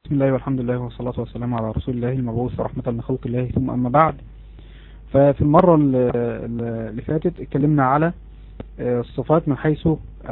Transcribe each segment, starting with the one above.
بسم الله والحمد لله والصلاة والسلام على رسول الله المبعوث رحمة لخلق الله ثم أما بعد ففي المرة اللي فاتت اتكلمنا على الصفات من حيث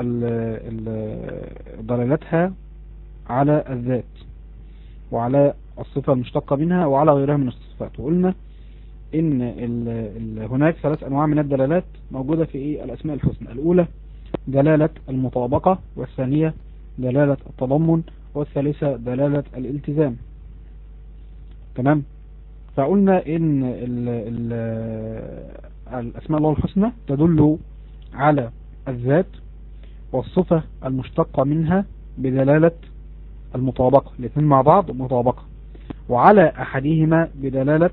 دلالتها على الذات وعلى الصفة المشتقة منها وعلى غيرها من الصفات وقلنا ان ال ال هناك ثلاث انواع من الدلالات موجودة في ايه الاسماء الحسنى الاولى دلالة المطابقة والثانية دلالة التضمن والثالثة دلالة الالتزام تمام فقلنا ان ال ال الاسماء الله الحسنى تدل على الذات والصفة المشتقة منها بدلالة المطابقة الاثنين مع بعض مطابقة وعلى احدهما بدلالة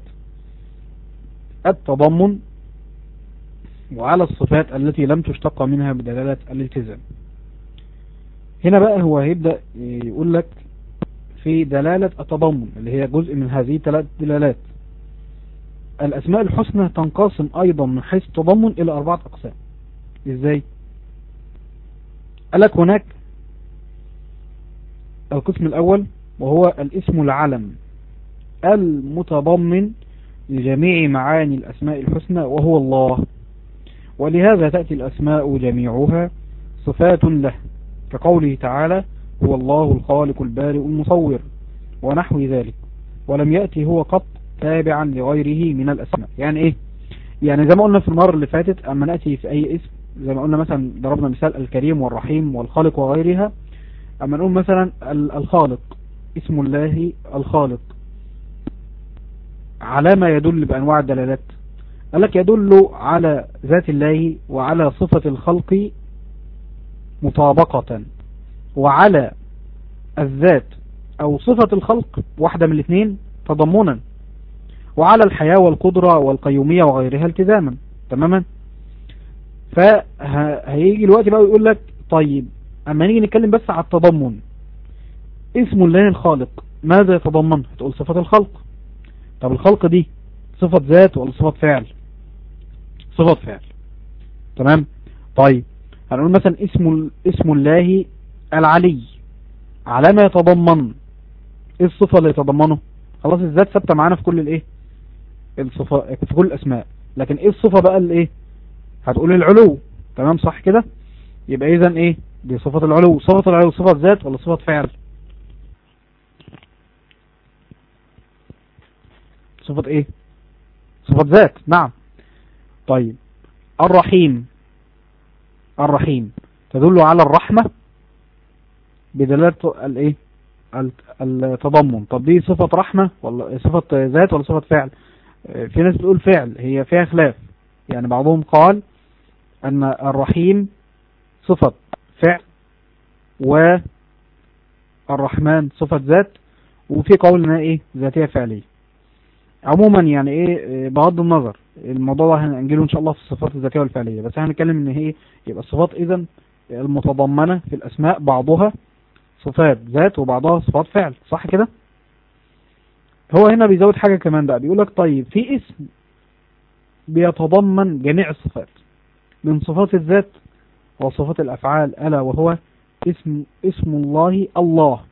التضمن وعلى الصفات التي لم تشتق منها بدلالة الالتزام هنا بقى هو هيبدأ يقول لك في دلالة التضمن اللي هي جزء من هذه ثلاث دلالات الأسماء الحسنى تنقسم أيضا من حيث التضمن إلى أربعة أقسام إزاي قال لك هناك القسم الأول وهو الاسم العلم المتضمن لجميع معاني الأسماء الحسنى وهو الله ولهذا تأتي الأسماء جميعها صفات له كقوله تعالى هو الله الخالق البارئ المصور ونحو ذلك ولم يأتي هو قط تابعا لغيره من الأسماء يعني إيه يعني زي ما قلنا في المرة اللي فاتت أما نأتي في أي اسم زي ما قلنا مثلا ضربنا مثال الكريم والرحيم والخالق وغيرها أما نقول مثلا الخالق اسم الله الخالق على ما يدل بأنواع الدلالات قال لك يدل على ذات الله وعلى صفة الخلق مطابقة وعلى الذات او صفة الخلق واحدة من الاثنين تضمنا وعلى الحياة والقدرة والقيومية وغيرها التزاما تماما فهيجي الوقت بقى ويقول لك طيب اما نيجي نتكلم بس على التضمن اسم الله الخالق ماذا يتضمن هتقول صفة الخلق طب الخلق دي صفة ذات ولا صفة فعل صفة فعل تمام طيب هنقول مثلا اسم اسم الله العلي على ما يتضمن ايه الصفة اللي يتضمنه خلاص الذات ثابته معانا في كل الايه الصفة في كل الاسماء لكن ايه الصفة بقى اللي ايه هتقول العلو تمام صح كده يبقى اذا ايه دي صفة العلو صفة العلو صفة ذات ولا صفة فعل صفة ايه صفة ذات نعم طيب الرحيم الرحيم تدل على الرحمة بدلالة الايه التضمن طب دي صفة رحمة ولا صفة ذات ولا صفة فعل في ناس بتقول فعل هي فيها خلاف يعني بعضهم قال ان الرحيم صفة فعل والرحمن صفة ذات وفي قول انها ايه ذاتية فعلية عموما يعني ايه بغض النظر الموضوع ده هنجيله ان شاء الله في الصفات الذاتيه والفعليه بس هنتكلم ان هي يبقى الصفات اذا المتضمنه في الاسماء بعضها صفات ذات وبعضها صفات فعل صح كده هو هنا بيزود حاجه كمان بقى بيقول لك طيب في اسم بيتضمن جميع الصفات من صفات الذات وصفات الافعال الا وهو اسم اسم الله الله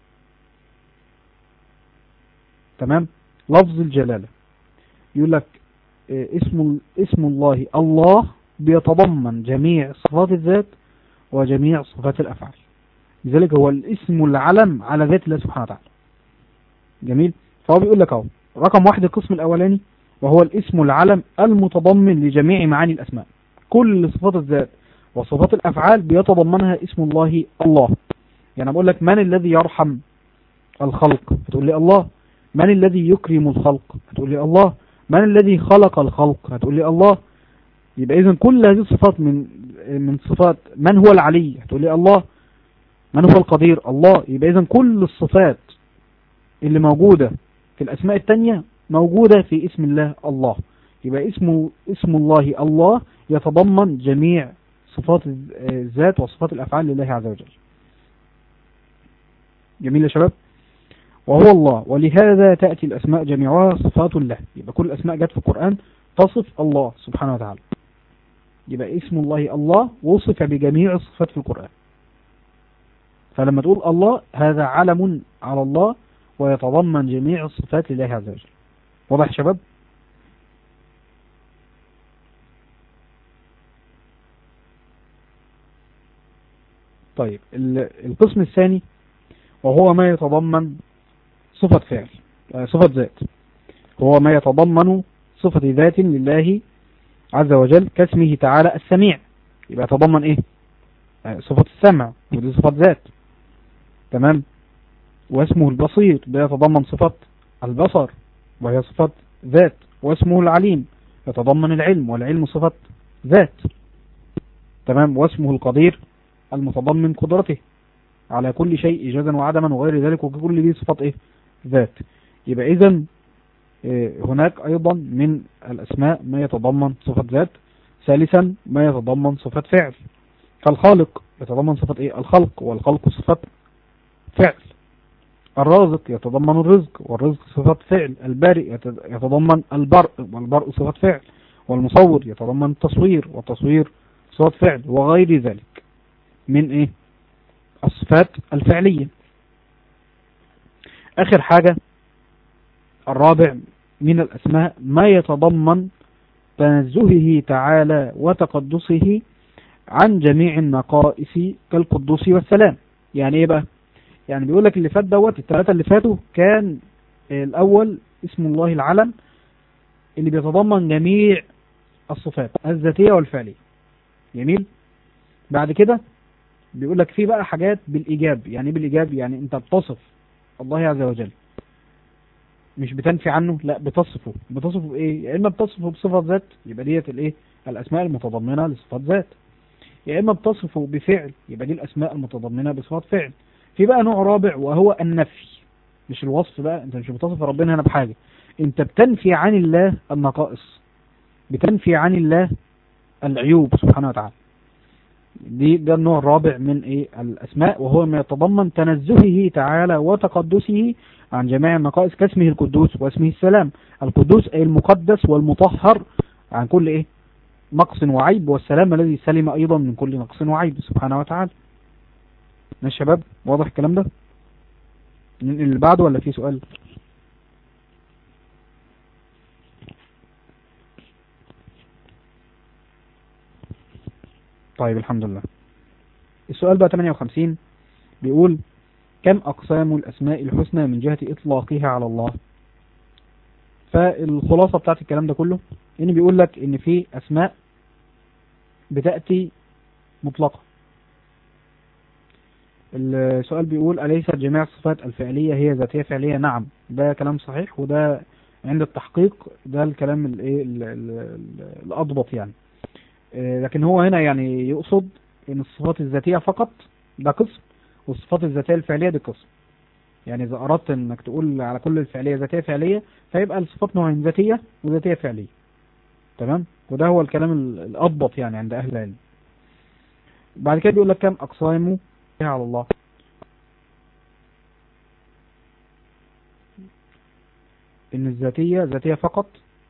تمام لفظ الجلالة يقول لك اسم اسم الله الله بيتضمن جميع صفات الذات وجميع صفات الأفعال لذلك هو الاسم العلم على ذات الله سبحانه وتعالى جميل فهو بيقول لك اهو رقم واحد القسم الأولاني وهو الاسم العلم المتضمن لجميع معاني الأسماء كل صفات الذات وصفات الأفعال بيتضمنها اسم الله الله يعني بقول لك من الذي يرحم الخلق هتقول لي الله من الذي يكرم الخلق هتقول لي الله من الذي خلق الخلق هتقول لي الله يبقى اذا كل هذه الصفات من من صفات من هو العلي هتقول لي الله من هو القدير الله يبقى اذا كل الصفات اللي موجودة في الاسماء التانية موجودة في اسم الله الله يبقى اسمه اسم الله الله يتضمن جميع صفات الذات وصفات الافعال لله عز وجل جميل يا شباب وهو الله ولهذا تأتي الأسماء جميعها صفات له يبقى كل الأسماء جت في القرآن تصف الله سبحانه وتعالى يبقى اسم الله الله وصف بجميع الصفات في القرآن فلما تقول الله هذا علم على الله ويتضمن جميع الصفات لله عز وجل واضح يا شباب طيب ال- القسم الثاني وهو ما يتضمن صفة فعل آه، صفة ذات هو ما يتضمن صفة ذات لله عز وجل كاسمه تعالى السميع يبقى يتضمن ايه آه، صفة السمع ودي صفة ذات تمام واسمه البصير ده يتضمن صفة البصر وهي صفة ذات واسمه العليم يتضمن العلم والعلم صفة ذات تمام واسمه القدير المتضمن قدرته على كل شيء إيجادا وعدما وغير ذلك وكل دي صفات إيه ذات يبقى إذا هناك أيضا من الأسماء ما يتضمن صفة ذات ثالثا ما يتضمن صفة فعل كالخالق يتضمن صفة إيه الخلق والخلق صفة فعل الرازق يتضمن الرزق والرزق صفة فعل البارئ يت- يتضمن البرء والبرء صفة فعل والمصور يتضمن التصوير والتصوير صفة فعل وغير ذلك من ايه الصفات الفعلية اخر حاجة الرابع من الاسماء ما يتضمن تنزهه تعالى وتقدسه عن جميع النقائص كالقدوس والسلام يعني ايه بقى يعني بيقول لك اللي فات دوت الثلاثة اللي فاتوا كان الاول اسم الله العلم اللي بيتضمن جميع الصفات الذاتية والفعلية جميل بعد كده بيقول لك في بقى حاجات بالإيجاب يعني ايه بالإيجاب يعني انت بتصف الله عز وجل مش بتنفي عنه لا بتصفه بتصفه بايه يا اما بتصفه بصفة ذات يبقى ديت الايه الاسماء المتضمنة لصفات ذات يا اما بتصفه بفعل يبقى دي الاسماء المتضمنة بصفات فعل في بقى نوع رابع وهو النفي مش الوصف بقى انت مش بتصف ربنا هنا بحاجة انت بتنفي عن الله النقائص بتنفي عن الله العيوب سبحانه وتعالى دي ده النوع الرابع من ايه الاسماء وهو ما يتضمن تنزهه تعالى وتقدسه عن جميع النقائص كاسمه القدوس واسمه السلام القدوس اي المقدس والمطهر عن كل ايه نقص وعيب والسلام الذي سلم ايضا من كل نقص وعيب سبحانه وتعالى يا شباب واضح الكلام ده ننقل اللي بعده ولا في سؤال طيب الحمد لله السؤال بقى 58 بيقول كم أقسام الأسماء الحسنى من جهة إطلاقها على الله فالخلاصة بتاعت الكلام ده كله إن بيقول لك إن في أسماء بتأتي مطلقة السؤال بيقول أليست جميع الصفات الفعلية هي ذاتية فعلية نعم ده كلام صحيح وده عند التحقيق ده الكلام الايه ال- ال- ال- الأضبط يعني آه، لكن هو هنا يعني يقصد ان الصفات الذاتية فقط ده قسم والصفات الذاتية الفعلية دي قسم يعني اذا اردت انك تقول على كل الفعلية ذاتية فعلية فيبقى الصفات نوعين ذاتية وذاتية فعلية تمام وده هو الكلام ال- الاضبط يعني عند اهل العلم بعد كده بيقول لك كم اقسامه على الله ان الذاتية ذاتية فقط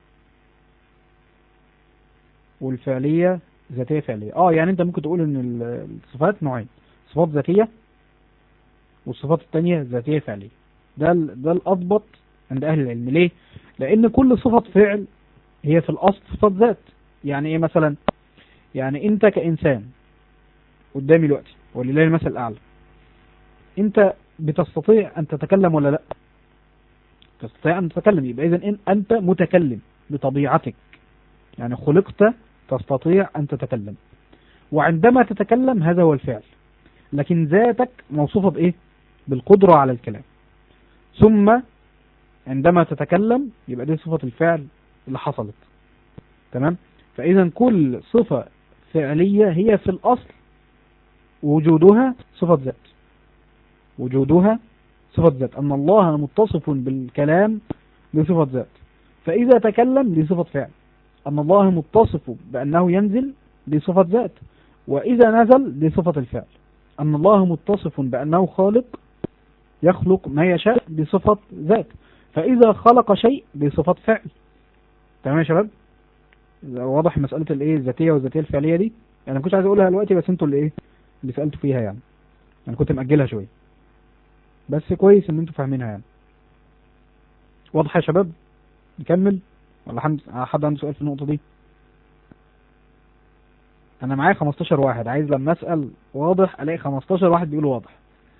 والفعلية ذاتية فعلية اه يعني انت ممكن تقول ان ال- الصفات نوعين صفات ذاتية والصفات التانية ذاتية فعلية ده ال- ده الأضبط عند أهل العلم ليه؟ لأن كل صفة فعل هي في الأصل صفة ذات يعني إيه مثلا؟ يعني أنت كإنسان قدامي دلوقتي ولله المثل الأعلى أنت بتستطيع أن تتكلم ولا لا؟ تستطيع أن تتكلم يبقى إذا إن أنت متكلم بطبيعتك يعني خلقت تستطيع أن تتكلم وعندما تتكلم هذا هو الفعل لكن ذاتك موصوفة بإيه بالقدرة على الكلام ثم عندما تتكلم يبقى دي صفة الفعل اللي حصلت تمام فإذا كل صفة فعلية هي في الأصل وجودها صفة ذات وجودها صفة ذات أن الله متصف بالكلام بصفة ذات فإذا تكلم دي صفة فعل أن الله متصف بأنه ينزل دي صفة ذات وإذا نزل دي صفة الفعل أن الله متصف بأنه خالق يخلق ما يشاء بصفة ذات فإذا خلق شيء بصفة فعل تمام يا شباب واضح مسألة الايه الذاتية والذاتية الفعلية دي انا كنت عايز اقولها دلوقتي بس انتوا اللي ايه اللي سألتوا فيها يعني انا كنت مأجلها شوية بس كويس ان انتوا فاهمينها يعني واضح يا شباب نكمل ولا حد حد عنده سؤال في النقطة دي انا معايا 15 واحد عايز لما اسأل واضح الاقي 15 واحد بيقول واضح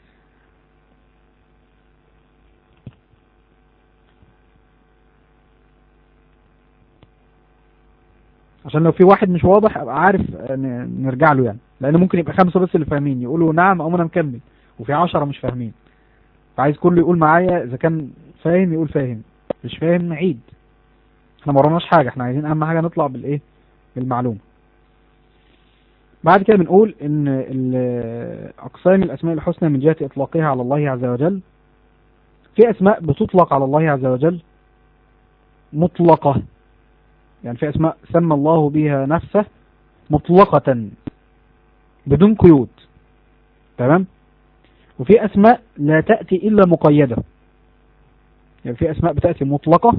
عشان لو في واحد مش واضح ابقى عارف ن- نرجع له يعني لان ممكن يبقى خمسة بس اللي فاهمين يقولوا نعم او انا مكمل وفي عشرة مش فاهمين فعايز كله يقول معايا اذا كان فاهم يقول فاهم مش فاهم نعيد احنا ما وراناش حاجة احنا عايزين اهم حاجة نطلع بالايه بالمعلومة بعد كده بنقول ان ال- اقسام الاسماء الحسنى من جهة اطلاقها على الله عز وجل في اسماء بتطلق على الله عز وجل مطلقة يعني في اسماء سمى الله بها نفسه مطلقة بدون قيود تمام وفي اسماء لا تأتي الا مقيدة يعني في اسماء بتأتي مطلقة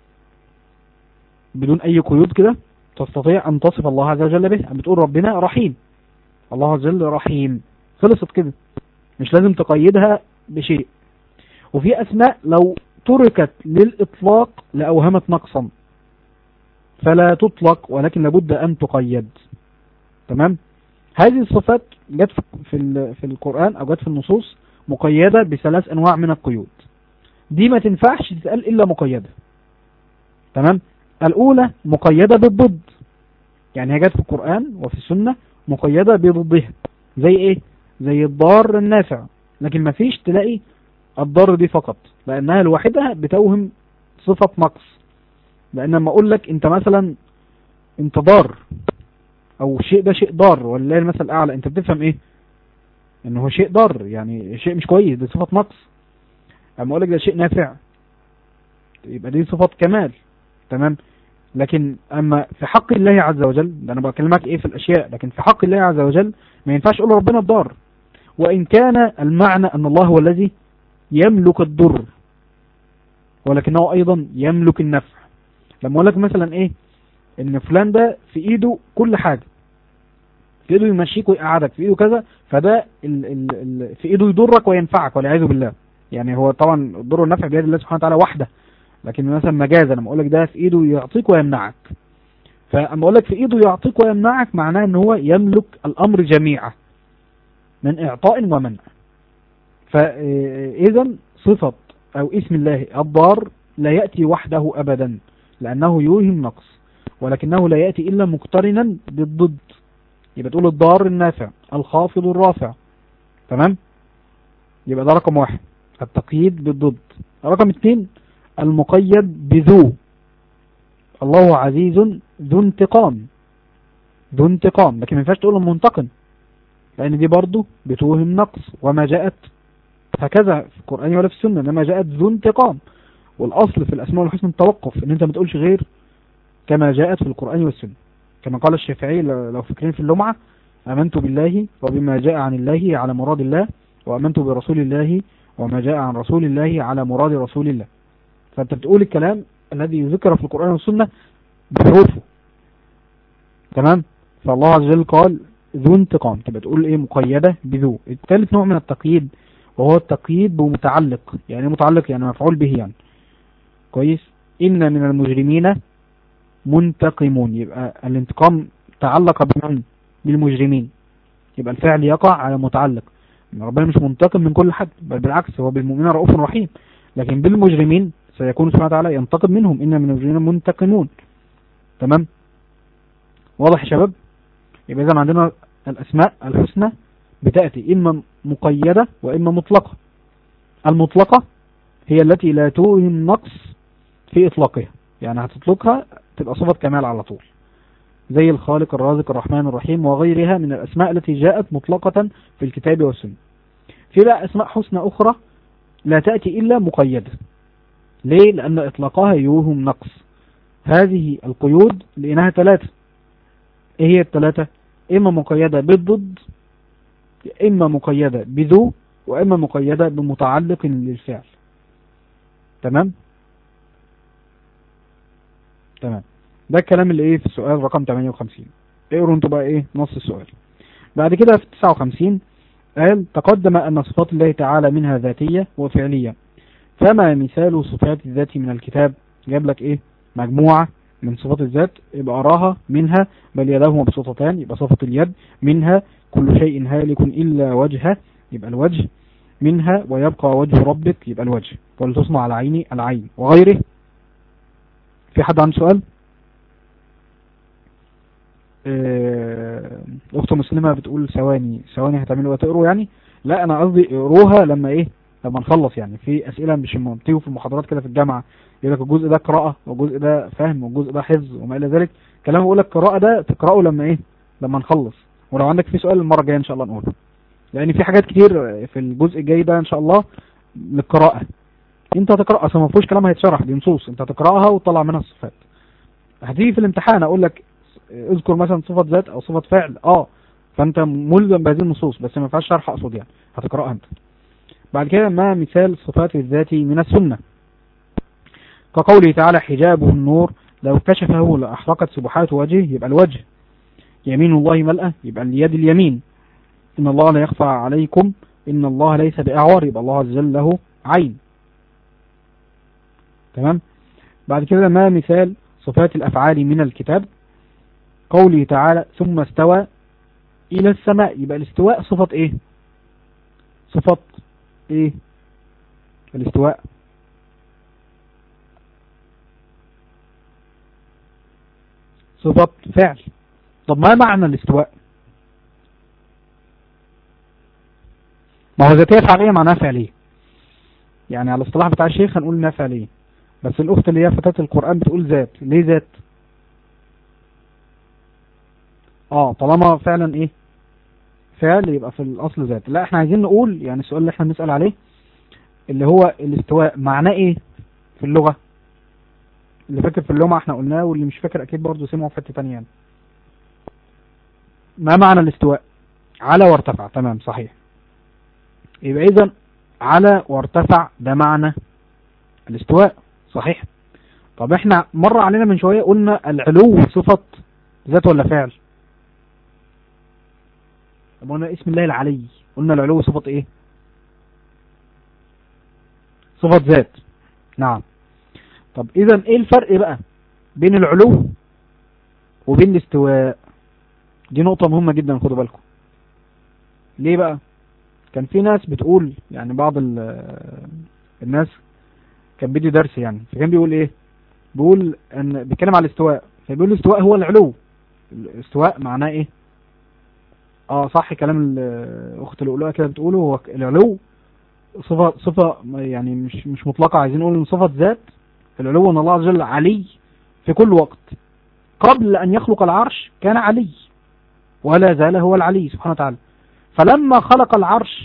بدون اي قيود كده تستطيع ان تصف الله عز وجل به أن بتقول ربنا رحيم الله عز وجل رحيم خلصت كده مش لازم تقيدها بشيء وفي اسماء لو تركت للاطلاق لاوهمت نقصا فلا تطلق ولكن لابد ان تقيد تمام هذه الصفات جت في ال- في القرآن او جت في النصوص مقيدة بثلاث انواع من القيود دي ما تنفعش تتقال الا مقيدة تمام الاولى مقيدة بالضد يعني هي جت في القرآن وفي السنة مقيدة بضدها زي ايه زي الضار النافع لكن ما فيش تلاقي الضار دي فقط لانها الواحدة بتوهم صفة نقص لان لما اقول لك انت مثلا انت ضار او شيء ده شيء ضار ولله المثل الاعلى انت بتفهم ايه ان هو شيء ضار يعني شيء مش كويس ده صفة نقص اما اقول لك ده شيء نافع يبقى دي صفة كمال تمام لكن اما في حق الله عز وجل ده انا بكلمك ايه في الاشياء لكن في حق الله عز وجل ما ينفعش اقول ربنا الضار وان كان المعنى ان الله هو الذي يملك الضر ولكنه ايضا يملك النفع لما اقول لك مثلا ايه ان فلان ده في ايده كل حاجة في ايده يمشيك ويقعدك في ايده كذا فده ال ال ال في ايده يضرك وينفعك والعياذ بالله يعني هو طبعا الضر والنفع بيد الله سبحانه وتعالى وحده لكن مثلا مجازا لما اقول لك ده في ايده يعطيك ويمنعك فاما اقول لك في ايده يعطيك ويمنعك معناه ان هو يملك الامر جميعا من اعطاء ومنع فاذا صفة او اسم الله الضار لا يأتي وحده ابدا لانه يوهم نقص ولكنه لا يأتي الا مقترنا بالضد يبقى تقول الضار النافع الخافض الرافع تمام يبقى ده رقم واحد التقييد بالضد رقم اثنين المقيد بذو الله عزيز ذو انتقام ذو انتقام لكن ما ينفعش تقول منتقم لان دي برضه بتوهم نقص وما جاءت هكذا في القرآن ولا في السنة انما جاءت ذو انتقام والاصل في الاسماء والحسنى التوقف ان انت ما تقولش غير كما جاءت في القرآن والسنة كما قال الشافعي لو فاكرين في اللمعة امنت بالله وبما جاء عن الله على مراد الله وامنت برسول الله وما جاء عن رسول الله على مراد رسول الله فانت بتقول الكلام الذي ذكر في القرآن والسنة بحروفه تمام فالله عز وجل قال ذو انتقام تبقى تقول ايه مقيدة بذو الثالث نوع من التقييد وهو التقييد بمتعلق يعني متعلق يعني مفعول به يعني كويس إن من المجرمين منتقمون يبقى الانتقام تعلق بمن بالمجرمين يبقى الفعل يقع على متعلق ربنا مش منتقم من كل حد بل بالعكس هو بالمؤمنين رؤوف رحيم لكن بالمجرمين سيكون سبحانه وتعالى ينتقم منهم إن من المجرمين منتقمون تمام واضح يا شباب يبقى إذا عندنا الأسماء الحسنى بتأتي إما مقيدة وإما مطلقة المطلقة هي التي لا توهم نقص في إطلاقها يعني هتطلقها تبقى صفة كمال على طول زي الخالق الرازق الرحمن الرحيم وغيرها من الأسماء التي جاءت مطلقة في الكتاب والسنة في بقى أسماء حسنى أخرى لا تأتي إلا مقيدة ليه؟ لأن إطلاقها يوهم نقص هذه القيود لأنها ثلاثة إيه هي الثلاثة؟ إما مقيدة بالضد إما مقيدة بذو وإما مقيدة بمتعلق للفعل تمام تمام ده الكلام اللي ايه في السؤال رقم 58 اقروا انتوا بقى ايه نص السؤال بعد كده في 59 قال تقدم ان صفات الله تعالى منها ذاتية وفعلية فما مثال صفات الذات من الكتاب جاب لك ايه مجموعة من صفات الذات يبقى أراها منها بل يداه مبسوطتان يبقى صفة اليد منها كل شيء هالك إلا وجهه يبقى الوجه منها ويبقى وجه ربك يبقى الوجه ولتصنع على عيني العين وغيره في حد عنده سؤال آه، اخت مسلمة بتقول ثواني ثواني هتعملوا وتقروا يعني لا انا قصدي اقروها لما ايه لما نخلص يعني في اسئله مش بتيجوا في المحاضرات كده في الجامعه يقول لك الجزء ده قراءه والجزء ده فهم والجزء ده حفظ وما الى ذلك كلام بقول لك قراءه ده تقراه لما ايه لما نخلص ولو عندك في سؤال المره الجايه ان شاء الله نقوله لان في حاجات كتير في الجزء الجاي ده ان شاء الله للقراءه انت هتقرا اصلا ما فيهوش كلام هيتشرح دي نصوص انت هتقراها وتطلع منها الصفات هتيجي في الامتحان اقول لك اذكر مثلا صفه ذات او صفه فعل اه فانت ملزم بهذه النصوص بس ما ينفعش شرح اقصد يعني هتقراها انت بعد كده ما مثال صفات الذات من السنة كقوله تعالى حجابه النور لو كشفه لأحرقت سبحات وجهه يبقى الوجه يمين الله ملأة يبقى اليد اليمين إن الله لا يخفى عليكم إن الله ليس بأعور يبقى الله عز وجل له عين تمام بعد كده ما مثال صفات الأفعال من الكتاب قوله تعالى ثم استوى إلى السماء يبقى الاستواء صفة إيه صفة إيه الاستواء صفة فعل طب ما معنى الاستواء ما هو ذاتية فعلية معناها فعلية يعني على الاصطلاح بتاع الشيخ هنقول انها فعلية بس الاخت اللي هي فتاة القرآن بتقول ذات ليه ذات اه طالما فعلا ايه فعل يبقى في الاصل ذات لا احنا عايزين نقول يعني السؤال اللي احنا بنسأل عليه اللي هو الاستواء معناه ايه في اللغة اللي فاكر في اللغة احنا قلناه واللي مش فاكر اكيد برضه سمعه في حتة تانية يعني. ما معنى الاستواء على وارتفع تمام صحيح يبقى اذا على وارتفع ده معنى الاستواء صحيح طب احنا مر علينا من شوية قلنا العلو صفة ذات ولا فعل طب قلنا اسم الله العلي قلنا العلو صفة ايه صفة ذات نعم طب اذا ايه الفرق بقى بين العلو وبين الاستواء دي نقطة مهمة جدا خدوا بالكم ليه بقى كان في ناس بتقول يعني بعض الناس كان بيدي درس يعني فكان بيقول ايه بيقول ان بيتكلم على الاستواء فبيقول الاستواء هو العلو الاستواء معناه ايه اه صح كلام الاخت اللؤلؤه كده بتقوله هو العلو صفة صفة يعني مش مش مطلقة عايزين نقول ان صفة ذات العلو ان الله عز وجل علي في كل وقت قبل ان يخلق العرش كان علي ولا زال هو العلي سبحانه وتعالى فلما خلق العرش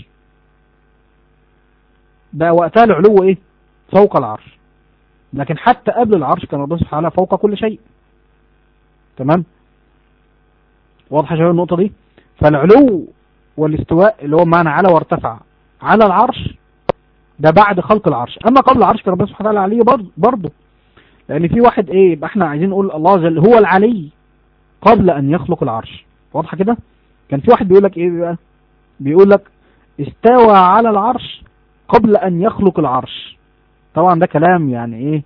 بقى وقتها العلو ايه فوق العرش لكن حتى قبل العرش كان ربنا سبحانه وتعالى فوق كل شيء تمام واضحه شباب النقطه دي فالعلو والاستواء اللي هو معنى على وارتفع على العرش ده بعد خلق العرش اما قبل العرش كان ربنا سبحانه وتعالى عليه برضه برضه لان في واحد ايه يبقى احنا عايزين نقول الله جل هو العلي قبل ان يخلق العرش واضحه كده كان في واحد بيقول لك ايه بقى بيقول لك استوى على العرش قبل ان يخلق العرش طبعا ده كلام يعني ايه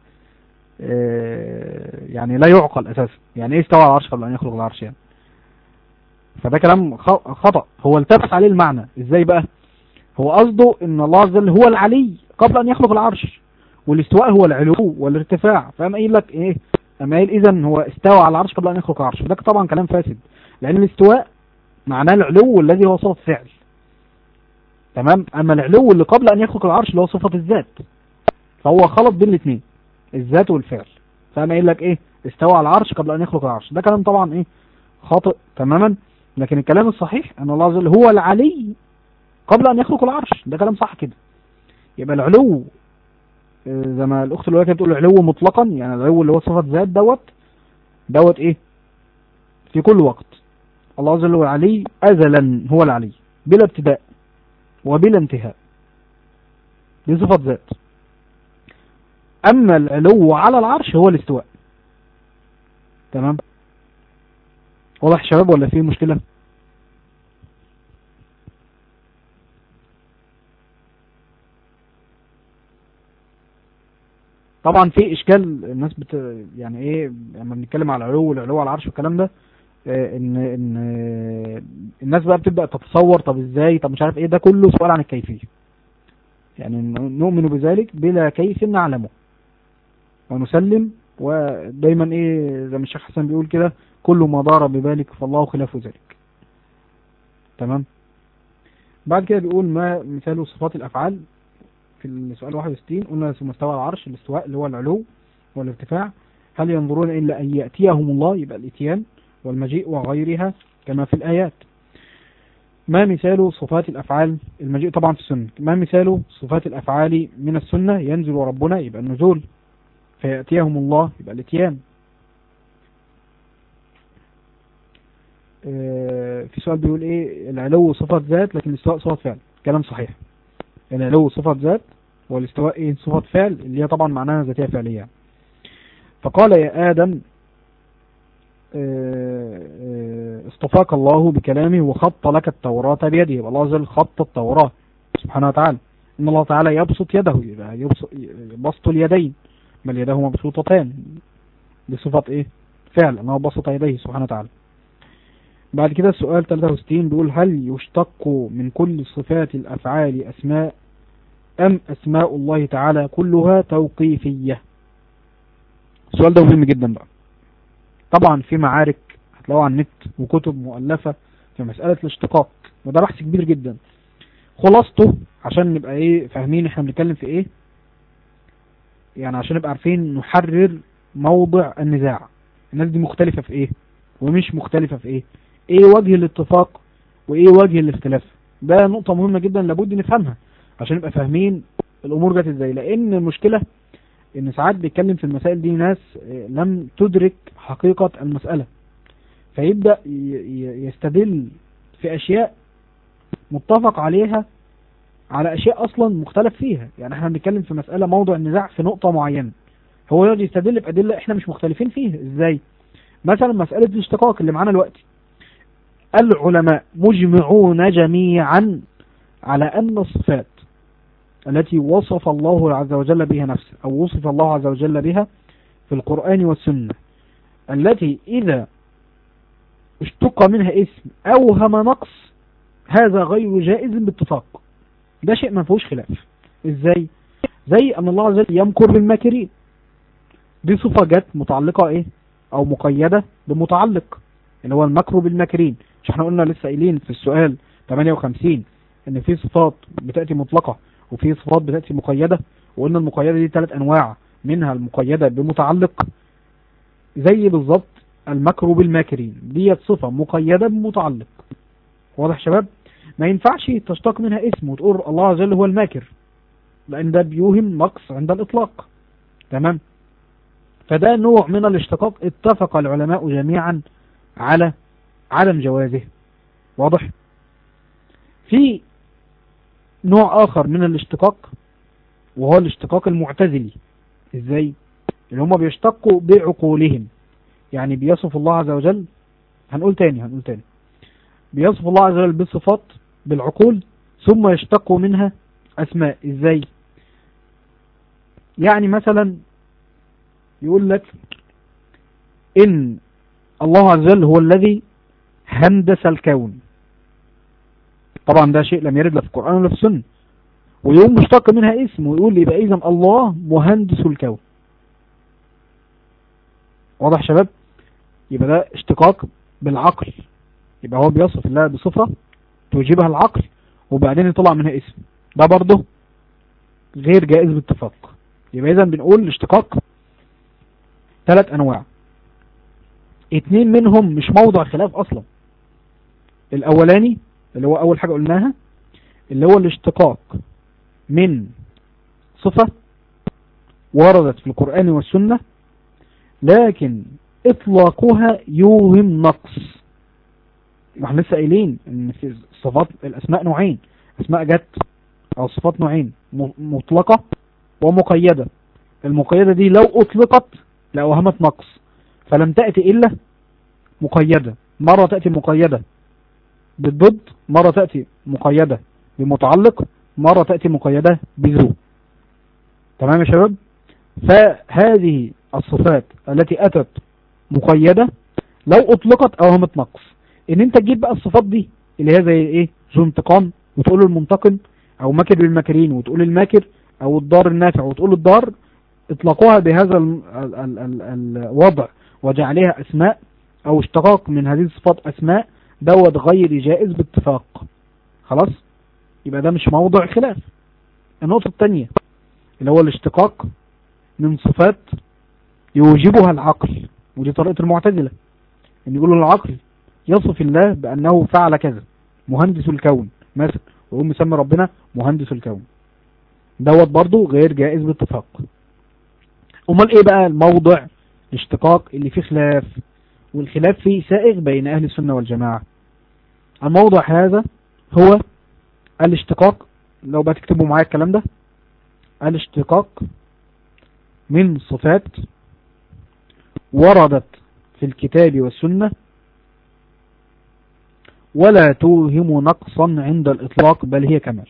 اه يعني لا يعقل اساسا يعني ايه استوى على العرش قبل ان يخلق العرش يعني فده كلام خطأ هو التبس عليه المعنى ازاي بقى هو قصده ان الله عز وجل هو العلي قبل ان يخلق العرش والاستواء هو العلو والارتفاع فقام قايل لك ايه اما قايل اذا هو استوى على العرش قبل ان يخلق العرش ده طبعا كلام فاسد لان الاستواء معناه العلو الذي هو صفة فعل تمام اما العلو اللي قبل ان يخلق العرش اللي هو صفة الذات فهو خلط بين الاثنين الذات والفعل فقام قايل لك ايه استوى على العرش قبل ان يخلق العرش ده كلام طبعا ايه خاطئ تماما لكن الكلام الصحيح ان الله عز وجل هو العلي قبل ان يخلق العرش ده كلام صح كده يبقى العلو زي ما الاخت اللي كانت بتقول العلو مطلقا يعني العلو اللي هو صفه ذات دوت دوت ايه في كل وقت الله عز وجل هو العلي ازلا هو العلي بلا ابتداء وبلا انتهاء دي صفه ذات اما العلو على العرش هو الاستواء تمام واضح شباب ولا في مشكله طبعا في اشكال الناس بت يعني ايه لما بنتكلم على العلو والعلو على العرش والكلام ده آه، ان ان آه، الناس بقى بتبدا تتصور طب ازاي طب مش عارف ايه ده كله سؤال عن الكيفيه يعني ن- نؤمن بذلك بلا كيف نعلمه ونسلم ودايما ايه زي ما الشيخ حسن بيقول كده كل ما دار ببالك فالله خلاف ذلك تمام بعد كده بيقول ما مثال صفات الافعال في السؤال 61 قلنا ثم استوى على العرش الاستواء اللي هو العلو والارتفاع هل ينظرون الا ان ياتيهم الله يبقى الاتيان والمجيء وغيرها كما في الايات ما مثال صفات الافعال المجيء طبعا في السنه ما مثال صفات الافعال من السنه ينزل ربنا يبقى النزول فياتيهم الله يبقى الاتيان آه، في سؤال بيقول ايه العلو صفة ذات لكن الاستواء صفة فعل كلام صحيح العلو صفة ذات والاستواء ايه صفة فعل اللي هي طبعا معناها ذاتية فعلية فقال يا آدم آه، آه، اصطفاك الله بكلامه وخط لك التوراة بيده يبقى الله عز وجل خط التوراة سبحانه وتعالى إن الله تعالى يبسط يده يبقى يبسط بسط اليدين بل يده مبسوطتان بصفة ايه فعل انه بسط يديه سبحانه وتعالى بعد كده السؤال 63 بيقول هل يشتق من كل صفات الأفعال أسماء أم أسماء الله تعالى كلها توقيفية السؤال ده مهم جدا بقى طبعا في معارك هتلاقوها على النت وكتب مؤلفة في مسألة الاشتقاق وده بحث كبير جدا خلاصته عشان نبقى ايه فاهمين احنا بنتكلم في ايه يعني عشان نبقى عارفين نحرر موضع النزاع الناس دي مختلفة في ايه ومش مختلفة في ايه ايه وجه الاتفاق وايه وجه الاختلاف ده نقطة مهمة جدا لابد نفهمها عشان نبقى فاهمين الامور جت ازاي لان المشكلة ان ساعات بيتكلم في المسائل دي ناس آه، لم تدرك حقيقة المسألة فيبدأ ي- ي- يستدل في اشياء متفق عليها على اشياء اصلا مختلف فيها يعني احنا بنتكلم في مسألة موضوع النزاع في نقطة معينة هو يقعد يستدل بأدلة احنا مش مختلفين فيها ازاي مثلا مسألة الاشتقاق اللي معانا دلوقتي العلماء مجمعون جميعا على أن الصفات التي وصف الله عز وجل بها نفسه أو وصف الله عز وجل بها في القرآن والسنة التي إذا اشتق منها اسم أوهم نقص هذا غير جائز باتفاق ده شيء ما فيهوش خلاف ازاي زي ان الله عز وجل يمكر بالماكرين دي صفة جت متعلقة ايه او مقيدة بمتعلق اللي هو المكر بالماكرين مش احنا قلنا لسه قايلين في السؤال 58 ان في صفات بتأتي مطلقة وفي صفات بتأتي مقيدة وقلنا المقيدة دي ثلاث انواع منها المقيدة بمتعلق زي بالظبط المكر بالماكرين ديت صفة مقيدة بمتعلق واضح يا شباب ما ينفعش تشتق منها اسم وتقول الله عز وجل هو الماكر لان ده بيوهم نقص عند الاطلاق تمام فده نوع من الاشتقاق اتفق العلماء جميعا على عدم جوازه واضح في نوع اخر من الاشتقاق وهو الاشتقاق المعتزلي ازاي اللي هم بيشتقوا بعقولهم يعني بيصف الله عز وجل هنقول تاني هنقول تاني بيصف الله عز وجل بالصفات بالعقول ثم يشتق منها اسماء ازاي يعني مثلا يقول لك ان الله عز وجل هو الذي هندس الكون طبعا ده شيء لم يرد لا في القرآن ولا في السنة ويقوم مشتق منها اسم ويقول يبقى اذا الله مهندس الكون واضح يا شباب يبقى ده اشتقاق بالعقل يبقى هو بيصف الله بصفة توجبها العقل وبعدين يطلع منها اسم ده برضه غير جائز باتفاق يبقى اذا بنقول الاشتقاق ثلاث انواع اتنين منهم مش موضع خلاف اصلا الاولاني اللي هو اول حاجة قلناها اللي هو الاشتقاق من صفة وردت في القرآن والسنة لكن اطلاقها يوهم نقص ما احنا لسه قايلين ان في صفات الاسماء نوعين اسماء جت او صفات نوعين م- مطلقة ومقيدة المقيدة دي لو اطلقت لأوهمت نقص فلم تأتي إلا مقيدة مرة تأتي مقيدة بالضد مرة تأتي مقيدة بمتعلق مرة تأتي مقيدة بذو تمام يا شباب فهذه الصفات التي أتت مقيدة لو أطلقت أوهمة نقص إن أنت تجيب بقى الصفات دي اللي هي زي إيه ذو انتقام وتقول المنتقم أو ماكر بالماكرين وتقول الماكر أو الضار النافع وتقول الضار اطلقوها بهذا ال ال ال ال الوضع وجعلها أسماء أو اشتقاق من هذه الصفات أسماء دوت غير جائز باتفاق خلاص يبقى ده مش موضع خلاف النقطة الثانية اللي هو الاشتقاق من صفات يوجبها العقل ودي طريقة المعتزلة ان يقولوا العقل يصف الله بأنه فعل كذا مهندس الكون مثلا ويقوم مسمي ربنا مهندس الكون دوت برضو غير جائز باتفاق امال ايه بقى الموضع الاشتقاق اللي فيه خلاف والخلاف فيه سائغ بين اهل السنة والجماعة الموضع هذا هو الاشتقاق لو بقى تكتبوا معايا الكلام ده الاشتقاق من صفات وردت في الكتاب والسنة ولا توهم نقصا عند الإطلاق بل هي كمال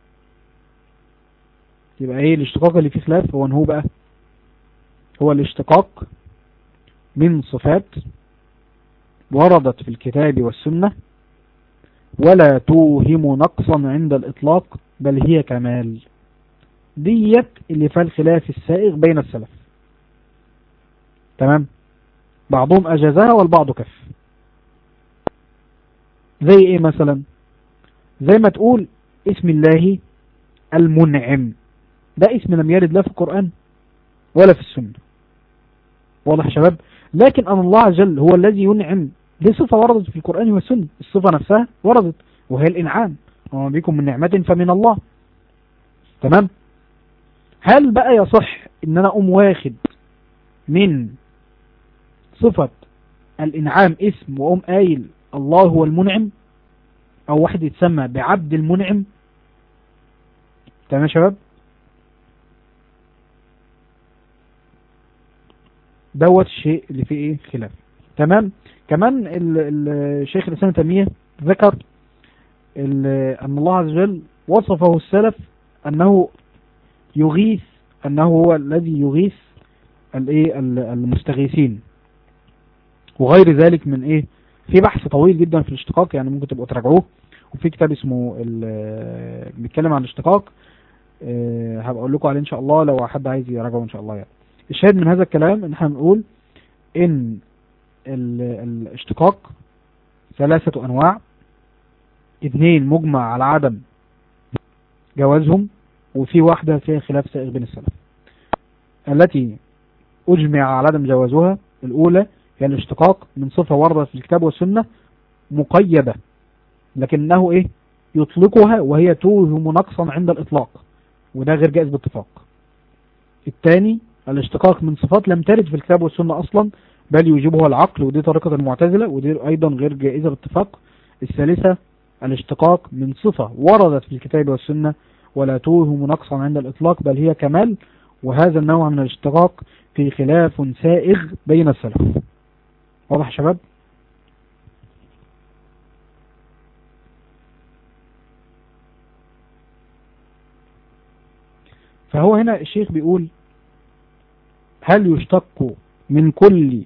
يبقى ايه الاشتقاق اللي فيه خلاف هو هو بقى هو الاشتقاق من صفات وردت في الكتاب والسنة ولا توهم نقصا عند الإطلاق بل هي كمال ديت اللي فيها الخلاف السائغ بين السلف تمام بعضهم أجازها والبعض كف زي ايه مثلا زي ما تقول اسم الله المنعم ده اسم لم يرد لا في القرآن ولا في السنة واضح يا شباب لكن أن الله جل هو الذي ينعم دي صفة وردت في القرآن والسنة الصفة نفسها وردت وهي الإنعام وما بكم من نعمة فمن الله تمام هل بقى يصح ان انا اقوم واخد من صفة الانعام اسم واقوم قايل الله هو المنعم او واحد يتسمى بعبد المنعم تمام يا شباب دوت الشيء اللي فيه ايه خلاف تمام كمان الشيخ الاسلام تيميه ذكر ان الله عز وجل وصفه السلف انه يغيث انه هو الذي يغيث الايه المستغيثين وغير ذلك من ايه في بحث طويل جدا في الاشتقاق يعني ممكن تبقوا تراجعوه وفي كتاب اسمه بيتكلم عن الاشتقاق أه هبقى اقول لكم عليه ان شاء الله لو حد عايز يراجعه ان شاء الله يعني الشاهد من هذا الكلام ان احنا بنقول ان الاشتقاق ثلاثة انواع اثنين مجمع على عدم جوازهم وفي واحدة فيها خلاف سائغ بين السلف التي أجمع على عدم جوازها الأولى هي الاشتقاق من صفة وردت في الكتاب والسنة مقيدة لكنه إيه يطلقها وهي توهم نقصا عند الإطلاق وده غير جائز باتفاق الثاني الاشتقاق من صفات لم ترد في الكتاب والسنة أصلا بل يوجبها العقل ودي طريقة المعتزلة ودي أيضا غير جائزة باتفاق الثالثة الاشتقاق من صفة وردت في الكتاب والسنة ولا توهم نقصا عند الإطلاق بل هي كمال وهذا النوع من الاشتقاق في خلاف سائغ بين السلف واضح يا شباب فهو هنا الشيخ بيقول هل يشتق من كل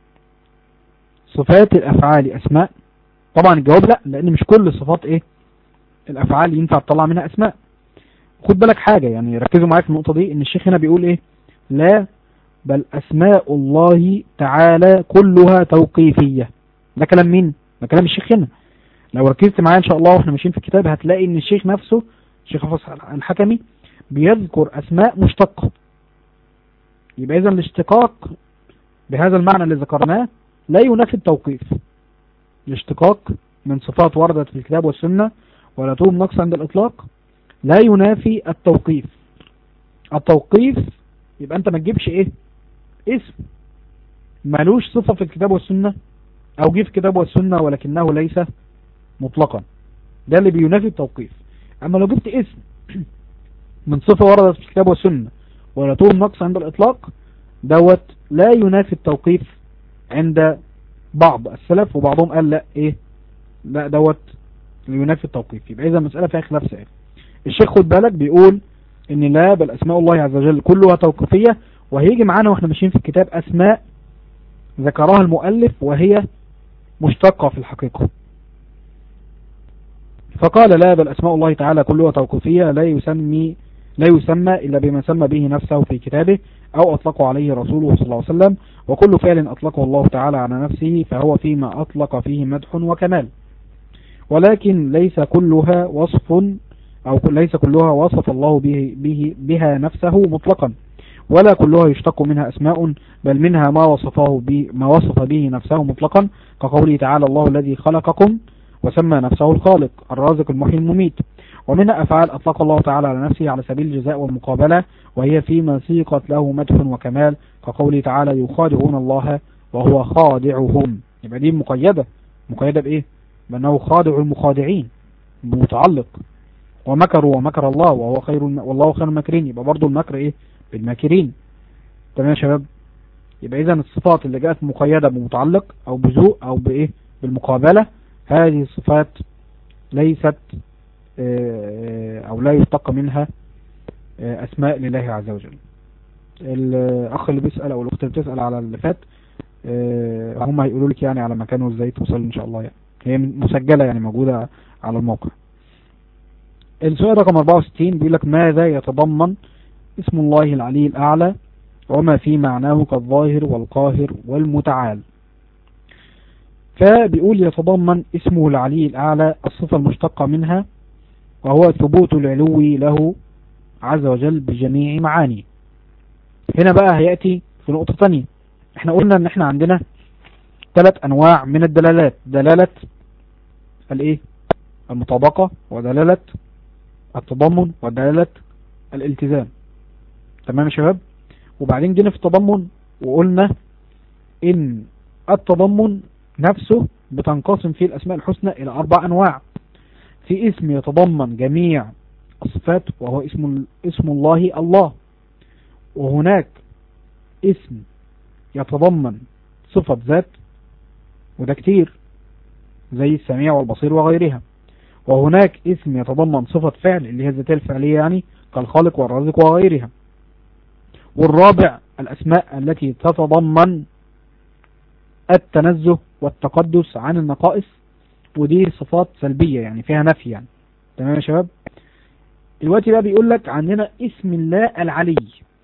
صفات الأفعال أسماء طبعا الجواب لا لأن مش كل صفات إيه الأفعال ينفع تطلع منها أسماء خد بالك حاجة يعني ركزوا معايا في النقطة دي ان الشيخ هنا بيقول ايه لا بل اسماء الله تعالى كلها توقيفية ده كلام مين ده كلام الشيخ هنا لو ركزت معايا ان شاء الله واحنا ماشيين في الكتاب هتلاقي ان الشيخ نفسه الشيخ حافظ الحكمي بيذكر اسماء مشتقة يبقى اذا الاشتقاق بهذا المعنى اللي ذكرناه لا ينافي التوقيف الاشتقاق من صفات وردت في الكتاب والسنة ولا توم نقص عند الاطلاق لا ينافي التوقيف التوقيف يبقى انت ما تجيبش ايه اسم مالوش صفة في الكتاب والسنة او جه في الكتاب والسنة ولكنه ليس مطلقا ده اللي بينافي التوقيف اما لو جبت اسم من صفة وردت في الكتاب والسنة ولا طول نقص عند الاطلاق دوت لا ينافي التوقيف عند بعض السلف وبعضهم قال لا ايه لا دوت ينافي التوقيف يبقى اذا المسألة فيها خلاف سائر الشيخ خد بالك بيقول ان لا بل اسماء الله عز وجل كلها توقيفية وهيجي معانا واحنا ماشيين في الكتاب أسماء ذكرها المؤلف وهي مشتقة في الحقيقة فقال لا بل أسماء الله تعالى كلها توقيفية لا يسمي لا يسمى إلا بما سمى به نفسه في كتابه أو أطلقه عليه رسوله صلى الله عليه وسلم وكل فعل أطلقه الله تعالى على نفسه فهو فيما أطلق فيه مدح وكمال ولكن ليس كلها وصف أو ليس كلها وصف الله به, به بها نفسه مطلقا ولا كلها يشتق منها أسماء بل منها ما وصفه به ما وصف به نفسه مطلقا كقوله تعالى الله الذي خلقكم وسمى نفسه الخالق الرازق المحيي المميت ومنها أفعال أطلق الله تعالى على نفسه على سبيل الجزاء والمقابلة وهي فيما سيقت له مدح وكمال كقوله تعالى يخادعون الله وهو خادعهم يبقى دي مقيدة مقيدة بإيه بأنه خادع المخادعين متعلق ومكروا ومكر الله وهو خير الم... والله خير الماكرين يبقى برضو المكر إيه بالماكرين تمام يا شباب يبقى إذا الصفات اللي جاءت مقيدة بمتعلق أو بذوق أو بإيه بالمقابلة هذه الصفات ليست او لا يشتق منها اسماء لله عز وجل الاخ اللي بيسأل او الاخت اللي بتسأل على اللي فات هم هيقولوا لك يعني على مكانه ازاي توصل ان شاء الله يعني هي مسجلة يعني موجودة على الموقع السؤال رقم 64 بيقول لك ماذا يتضمن اسم الله العلي الاعلى وما في معناه كالظاهر والقاهر والمتعال فبيقول يتضمن اسمه العلي الأعلى الصفة المشتقة منها وهو ثبوت العلو له عز وجل بجميع معانيه هنا بقى هيأتي في نقطة تانية احنا قلنا ان احنا عندنا ثلاث انواع من الدلالات دلالة الايه المطابقة ودلالة التضمن ودلالة الالتزام تمام يا شباب وبعدين جينا في التضمن وقلنا ان التضمن نفسه بتنقسم فيه الأسماء الحسنى إلى أربع أنواع في اسم يتضمن جميع الصفات وهو اسم اسم الله الله وهناك اسم يتضمن صفة ذات وده كتير زي السميع والبصير وغيرها وهناك اسم يتضمن صفة فعل اللي هي الذاتية الفعلية يعني كالخالق والرازق وغيرها والرابع الأسماء التي تتضمن التنزه والتقدس عن النقائص ودي صفات سلبية يعني فيها نفي يعني تمام يا شباب دلوقتي بقى بيقول لك عندنا اسم الله العلي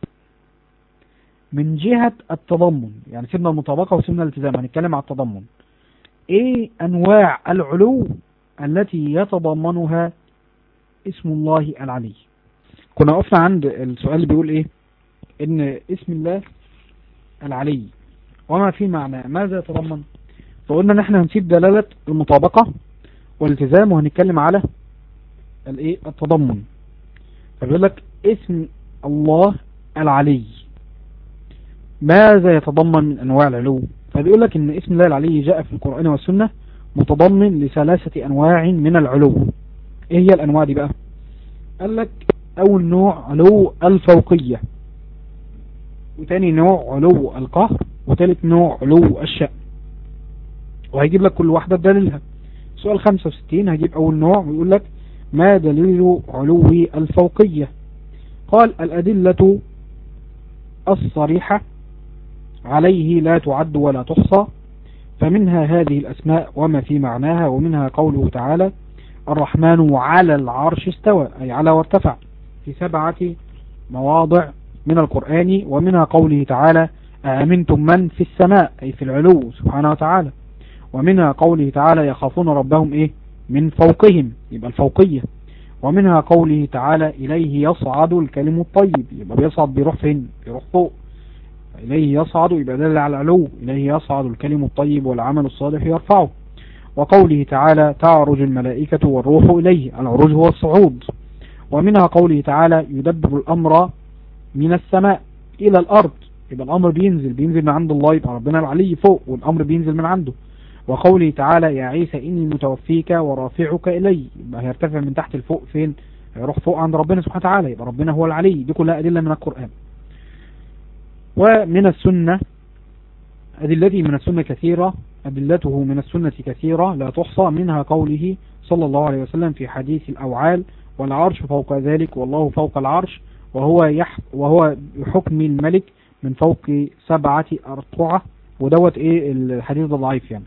من جهة التضمن يعني سيبنا المطابقة وسيبنا الالتزام هنتكلم على التضمن ايه انواع العلو التي يتضمنها اسم الله العلي كنا وقفنا عند السؤال اللي بيقول ايه ان اسم الله العلي وما في معنى ماذا يتضمن فقلنا ان احنا هنسيب دلالة المطابقة والالتزام وهنتكلم على الايه التضمن فبيقول لك اسم الله العلي ماذا يتضمن من انواع العلو فبيقول لك ان اسم الله العلي جاء في القرآن والسنة متضمن لثلاثة انواع من العلو ايه هي الانواع دي بقى قال لك اول نوع علو الفوقية وتاني نوع علو القهر وتالت نوع علو الشأن وهيجيب لك كل واحدة بدليلها سؤال 65 هيجيب اول نوع ويقول لك ما دليل علو الفوقية قال الأدلة الصريحة عليه لا تعد ولا تحصى فمنها هذه الأسماء وما في معناها ومنها قوله تعالى الرحمن على العرش استوى أي على وارتفع في سبعة مواضع من القرآن ومنها قوله تعالى أأمنتم من في السماء أي في العلو سبحانه وتعالى ومنها قوله تعالى يخافون ربهم إيه من فوقهم يبقى الفوقية ومنها قوله تعالى إليه يصعد الكلم الطيب يبقى بيصعد بيروح فين بيروح فوق إليه يصعد يبقى دل على العلو إليه يصعد الكلم الطيب والعمل الصالح يرفعه وقوله تعالى تعرج الملائكة والروح إليه العروج هو الصعود ومنها قوله تعالى يدبر الأمر من السماء إلى الأرض يبقى الأمر بينزل بينزل من عند الله يبقى ربنا العلي فوق والأمر بينزل من عنده وقوله تعالى يا عيسى إني متوفيك ورافعك إلي يبقى هيرتفع من تحت الفوق فين هيروح فوق عند ربنا سبحانه وتعالى يبقى ربنا هو العلي دي كلها أدلة من القرآن ومن السنة أدلته من السنة كثيرة أدلته من السنة كثيرة لا تحصى منها قوله صلى الله عليه وسلم في حديث الأوعال والعرش فوق ذلك والله فوق العرش وهو يح وهو بحكم الملك من فوق سبعة أرطعة ودوت ايه الحديث ده ضعيف يعني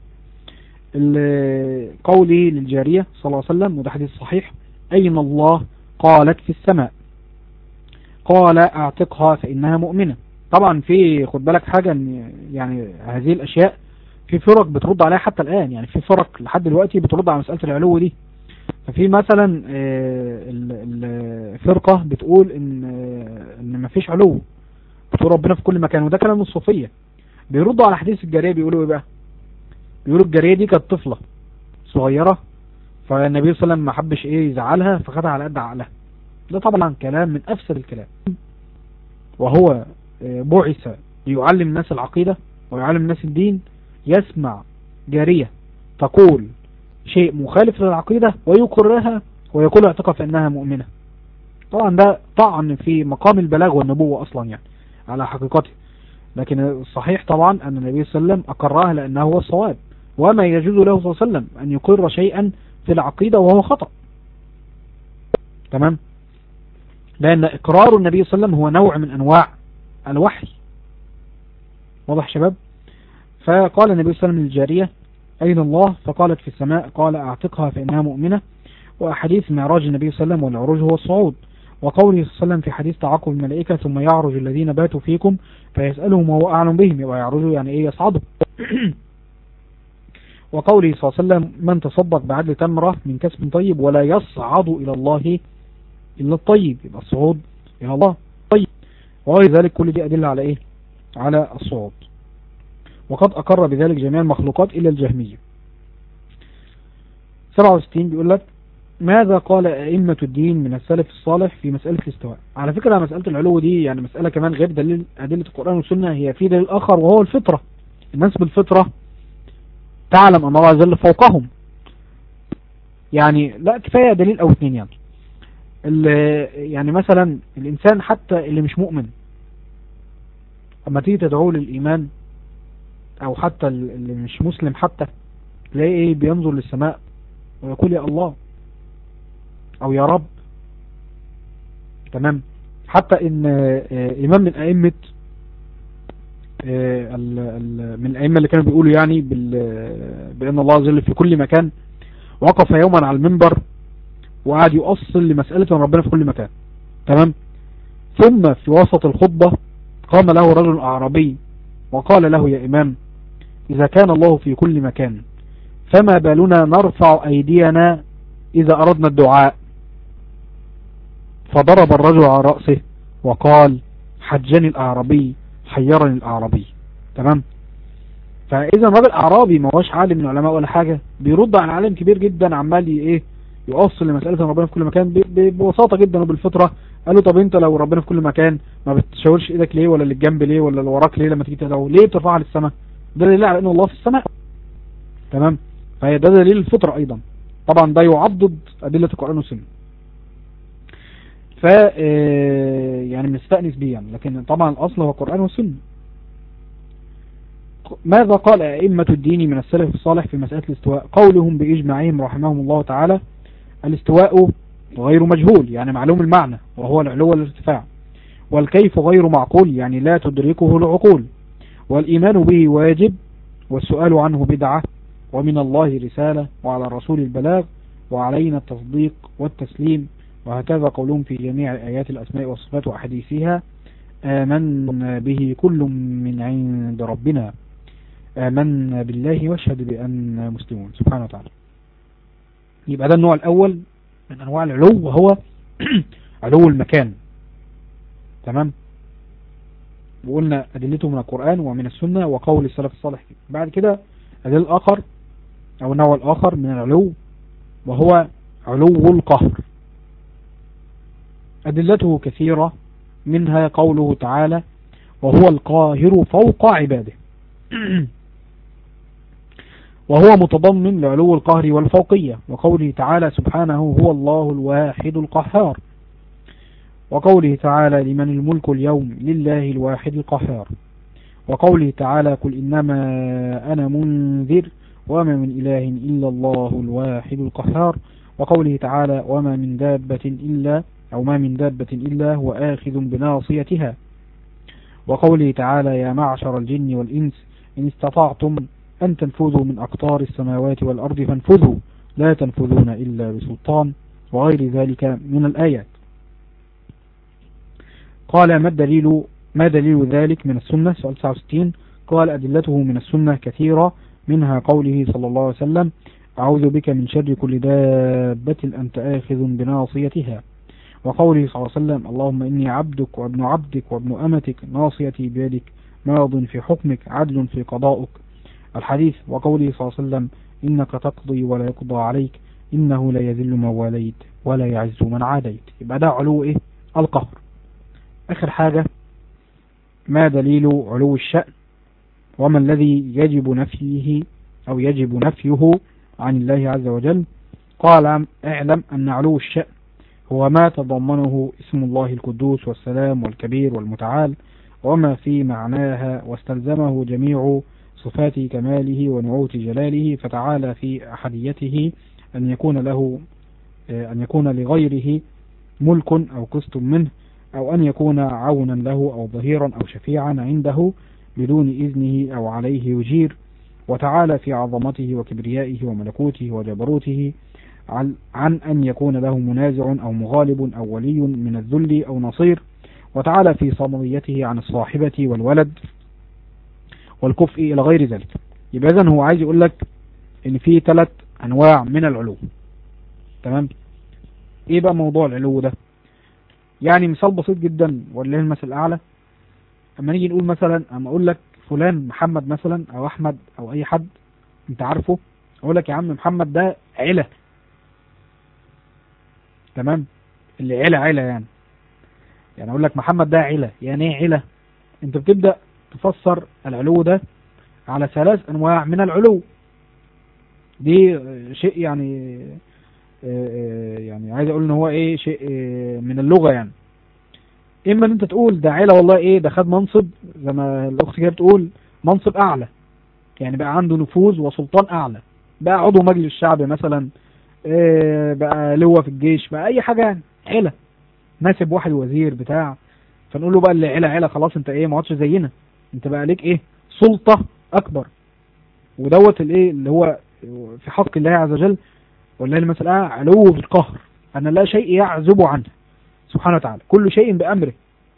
قولي للجارية صلى الله عليه وسلم وده حديث صحيح أين الله قالت في السماء قال اعتقها فإنها مؤمنة طبعا في خد بالك حاجة ان يعني هذه الأشياء في فرق بترد عليها حتى الآن يعني في فرق لحد دلوقتي بترد على مسألة العلو دي ففي مثلا الفرقة بتقول ان ان مفيش علو بتقول ربنا في كل مكان وده كلام الصوفية بيردوا على حديث الجارية بيقولوا ايه بقى بيقولوا الجارية دي كانت طفلة صغيرة فالنبي صلى الله عليه وسلم ما حبش ايه يزعلها فخدها على قد عقلها ده طبعا كلام من افسد الكلام وهو بعث ليعلم الناس العقيدة ويعلم الناس الدين يسمع جارية تقول شيء مخالف للعقيدة ويقرها ويقول اعتقى فإنها مؤمنة طبعا ده طعن في مقام البلاغ والنبوة أصلا يعني على حقيقته لكن الصحيح طبعا أن النبي صلى الله عليه وسلم أقرها لأنه هو الصواب وما يجوز له صلى الله عليه وسلم أن يقر شيئا في العقيدة وهو خطأ تمام لأن إقرار النبي صلى الله عليه وسلم هو نوع من أنواع الوحي واضح شباب فقال النبي صلى الله عليه وسلم للجارية أين الله فقالت في السماء قال أعتقها فإنها مؤمنة وأحاديث معراج النبي صلى الله عليه وسلم والعروج هو الصعود وقوله صلى الله عليه وسلم في حديث تعاقب الملائكة ثم يعرج الذين باتوا فيكم فيسألهم وهو أعلم بهم يبقى يعرجوا يعني إيه يصعدوا وقوله صلى الله عليه وسلم من تصدق بعدل تمرة من كسب طيب ولا يصعد إلى الله إلا الطيب يبقى الصعود إلى الله طيب وغير ذلك كل دي أدلة على إيه على الصعود وقد أقر بذلك جميع المخلوقات إلا الجهمية 67 بيقول لك ماذا قال أئمة الدين من السلف الصالح في مسألة الاستواء على فكرة مسألة العلو دي يعني مسألة كمان غير دليل أدلة القرآن والسنة هي في دليل آخر وهو الفطرة الناس بالفطرة تعلم أن الله عز وجل فوقهم يعني لا كفاية دليل أو اثنين يعني يعني مثلا الإنسان حتى اللي مش مؤمن أما تيجي تدعوه للإيمان أو حتى اللي مش مسلم حتى تلاقيه إيه بينظر للسماء ويقول يا الله أو يا رب تمام حتى إن إمام من أئمة من الأئمة اللي كانوا بيقولوا يعني بأن الله عز وجل في كل مكان وقف يوما على المنبر وقعد يؤصل لمسألة أن ربنا في كل مكان تمام ثم في وسط الخطبة قام له رجل أعرابي وقال له يا إمام إذا كان الله في كل مكان فما بالنا نرفع أيدينا إذا أردنا الدعاء فضرب الرجل على رأسه وقال حجني الأعرابي حيرني الأعرابي تمام فإذا الراجل أعرابي ما هوش عالم من العلماء ولا حاجة بيرد عن عالم كبير جدا عمال ايه يوصل لمسألة ربنا في كل مكان ببساطة جدا وبالفطرة قال له طب انت لو ربنا في كل مكان ما بتشاورش ايدك ليه ولا للجنب ليه ولا اللي وراك ليه لما تيجي تدعو ليه بترفعها للسماء ده دليل على ان الله في السماء تمام فهي ده دليل الفطرة ايضا طبعا ده يعضد ادلة القرآن والسنة ف يعني بنستأنس بيه يعني لكن طبعا الاصل هو القرآن والسنة ماذا قال أئمة الدين من السلف الصالح في مسألة الاستواء قولهم بإجماعهم رحمهم الله تعالى الاستواء غير مجهول يعني معلوم المعنى وهو العلو والارتفاع والكيف غير معقول يعني لا تدركه العقول والإيمان به واجب والسؤال عنه بدعة ومن الله رسالة وعلى الرسول البلاغ وعلينا التصديق والتسليم وهكذا قولهم في جميع آيات الأسماء والصفات وأحاديثها آمنا به كل من عند ربنا آمنا بالله واشهد بأن مسلمون سبحانه وتعالى يبقى ده النوع الأول من أنواع العلو وهو علو المكان تمام وقلنا أدلته من القرآن ومن السنة وقول السلف الصالح بعد كده الدليل الآخر أو النوع الآخر من العلو وهو علو القهر أدلته كثيرة منها قوله تعالى وهو القاهر فوق عباده وهو متضمن لعلو القهر والفوقية وقوله تعالى سبحانه هو الله الواحد القهار وقوله تعالى لمن الملك اليوم لله الواحد القهار وقوله تعالى قل إنما أنا منذر وما من إله إلا الله الواحد القهار وقوله تعالى وما من دابة إلا أو ما من دابة إلا هو آخذ بناصيتها وقوله تعالى يا معشر الجن والإنس إن استطعتم أن تنفذوا من أقطار السماوات والأرض فانفذوا لا تنفذون إلا بسلطان وغير ذلك من الآيات قال ما الدليل ما دليل ذلك من السنة سؤال 69 قال أدلته من السنة كثيرة منها قوله صلى الله عليه وسلم أعوذ بك من شر كل دابة أنت آخذ بناصيتها وقوله صلى الله عليه وسلم اللهم إني عبدك وابن عبدك وابن أمتك ناصيتي بيدك ماض في حكمك عدل في قضاؤك الحديث وقوله صلى الله عليه وسلم إنك تقضي ولا يقضى عليك إنه لا يذل من واليت ولا يعز من عاديت يبقى ده علو إيه القهر آخر حاجة ما دليل علو الشأن وما الذي يجب نفيه أو يجب نفيه عن الله عز وجل قال اعلم أن علو الشأن هو ما تضمنه اسم الله القدوس والسلام والكبير والمتعال وما في معناها واستلزمه جميع صفات كماله ونعوت جلاله فتعالى في أحديته أن يكون له أن يكون لغيره ملك أو قسط منه أو أن يكون عونا له أو ظهيرا أو شفيعا عنده بدون إذنه أو عليه يجير وتعالى في عظمته وكبريائه وملكوته وجبروته عن أن يكون له منازع أو مغالب أو ولي من الذل أو نصير وتعالى في صمديته عن الصاحبة والولد والكفء إلى غير ذلك يبقى إذن هو عايز يقول لك إن في ثلاث أنواع من العلو تمام إيه بقى موضوع العلو ده يعني مثال بسيط جدا ولله المثل الأعلى أما نيجي نقول مثلا أما أقول لك فلان محمد مثلا أو أحمد أو أي حد أنت عارفه أقول لك يا عم محمد ده عيلة تمام اللي عيلة عيلة يعني يعني أقول لك محمد ده عيلة يعني إيه عيلة أنت بتبدأ تفسر العلو ده على ثلاث أنواع من العلو دي شيء يعني يعني عايز اقول ان هو ايه شيء من اللغة يعني اما ان انت تقول ده عيلة والله ايه ده خد منصب زي ما الاخت كده بتقول منصب اعلى يعني بقى عنده نفوذ وسلطان اعلى بقى عضو مجلس الشعب مثلا إيه بقى لواء في الجيش بقى اي حاجة يعني عيلة ناسب واحد وزير بتاع فنقول له بقى اللي عيلة عيلة خلاص انت ايه ما عادش زينا انت بقى ليك ايه سلطة اكبر ودوت الايه اللي هو في حق الله عز وجل والله المسألة علو بالقهر أن لا شيء يعزب عنه سبحانه وتعالى كل شيء بأمره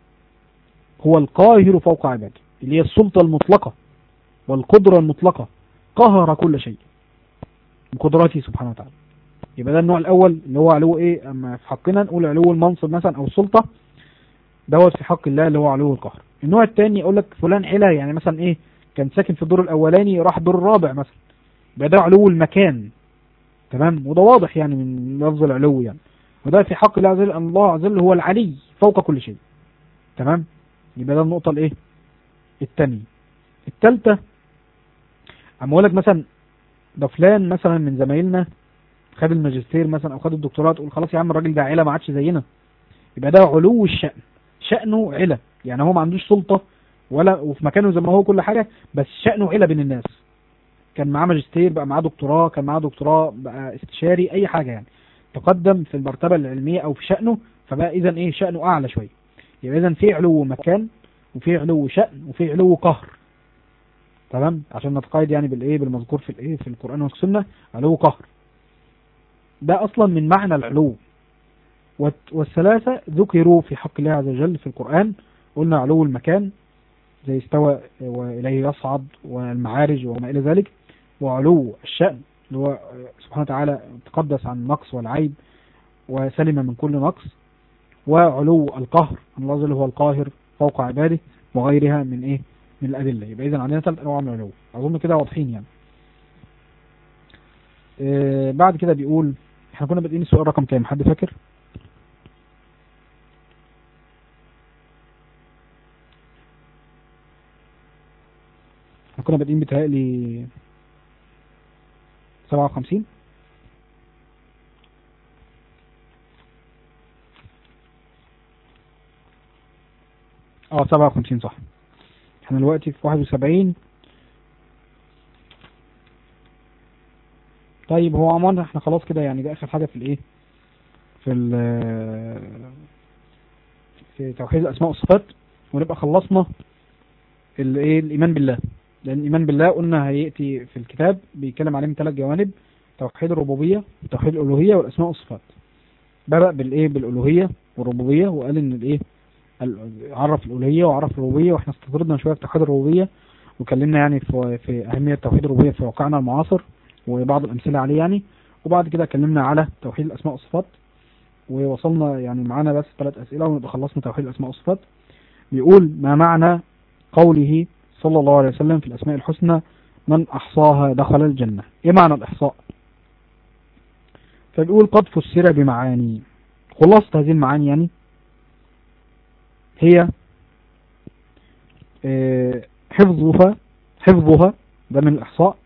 هو القاهر فوق عباده اللي هي السلطة المطلقة والقدرة المطلقة قهر كل شيء بقدراته سبحانه وتعالى يبقى ده النوع الأول اللي هو علو إيه أما في حقنا نقول علو المنصب مثلا أو السلطة دوت في حق الله اللي هو علو القهر النوع الثاني يقول لك فلان علا يعني مثلا إيه كان ساكن في الدور الأولاني راح الدور الرابع مثلا يبقى ده علو المكان تمام وده واضح يعني من لفظ العلو يعني وده في حق الله عز وجل أن الله عز وجل هو العلي فوق كل شيء تمام يبقى ده النقطة الايه الثانية الثالثة اما اقول لك مثلا ده فلان مثلا من زمايلنا خد الماجستير مثلا او خد الدكتوراه تقول خلاص يا عم الراجل ده عيلة ما عادش زينا يبقى ده علو الشأن شأنه عيلة يعني هو ما عندوش سلطة ولا وفي مكانه زي ما هو كل حاجة بس شأنه عيلة بين الناس كان معاه ماجستير بقى معاه دكتوراه كان معاه دكتوراه بقى استشاري اي حاجة يعني تقدم في المرتبة العلمية او في شأنه فبقى اذا ايه شأنه اعلى شوية يبقى اذا في علو مكان وفي علو شأن وفي علو قهر تمام عشان نتقايد يعني بالايه بالمذكور في الايه في القرآن والسنة علو قهر ده اصلا من معنى العلو والثلاثة ذكروا في حق الله عز وجل في القرآن قلنا علو المكان زي استوى وإليه يصعد والمعارج وما إلى ذلك وعلو الشأن اللي هو سبحانه وتعالى تقدس عن النقص والعيب وسلم من كل نقص وعلو القهر الله عز وجل هو القاهر فوق عباده وغيرها من ايه من الأدلة يبقى إذا عندنا ثلاث أنواع من العلو أظن كده واضحين يعني آه بعد كده بيقول احنا كنا بادئين السؤال رقم كام حد فاكر احنا كنا بادئين بتهيألي سبعة وخمسين اه سبعة وخمسين صح احنا دلوقتي في واحد وسبعين طيب هو عموما احنا خلاص كده يعني ده اخر حاجة في الايه في ال في توحيد الاسماء والصفات ونبقى خلصنا الايه الايمان بالله لان الايمان بالله قلنا هياتي في الكتاب بيتكلم عليه من ثلاث جوانب توحيد الربوبيه وتوحيد الالوهيه والاسماء والصفات بدأ بالايه بالالوهيه والربوبيه وقال ان الايه ال- عرف الالوهيه وعرف الربوبيه واحنا استطردنا شويه في توحيد الربوبيه وكلمنا يعني في في اهميه توحيد الربوبيه في واقعنا المعاصر وبعض الامثله عليه يعني وبعد كده اتكلمنا على توحيد الاسماء والصفات ووصلنا يعني معانا بس ثلاث اسئله ونبقى خلصنا توحيد الاسماء والصفات بيقول ما معنى قوله صلى الله عليه وسلم في الاسماء الحسنى من احصاها دخل الجنه ايه معنى الاحصاء فبيقول قد فسر بمعاني خلاصة هذه المعاني يعني هي آه، حفظها حفظها ده من الإحصاء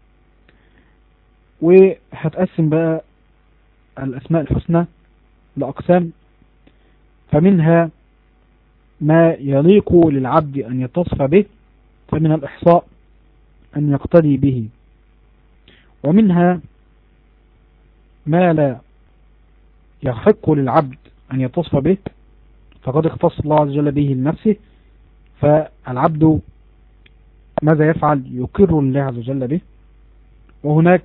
وهتقسم بقى الأسماء الحسنى لأقسام فمنها ما يليق للعبد أن يتصف به فمن الإحصاء أن يقتدي به ومنها ما لا يحق للعبد أن يتصف به فقد اختص الله عز وجل به لنفسه فالعبد ماذا يفعل يقر الله عز وجل به وهناك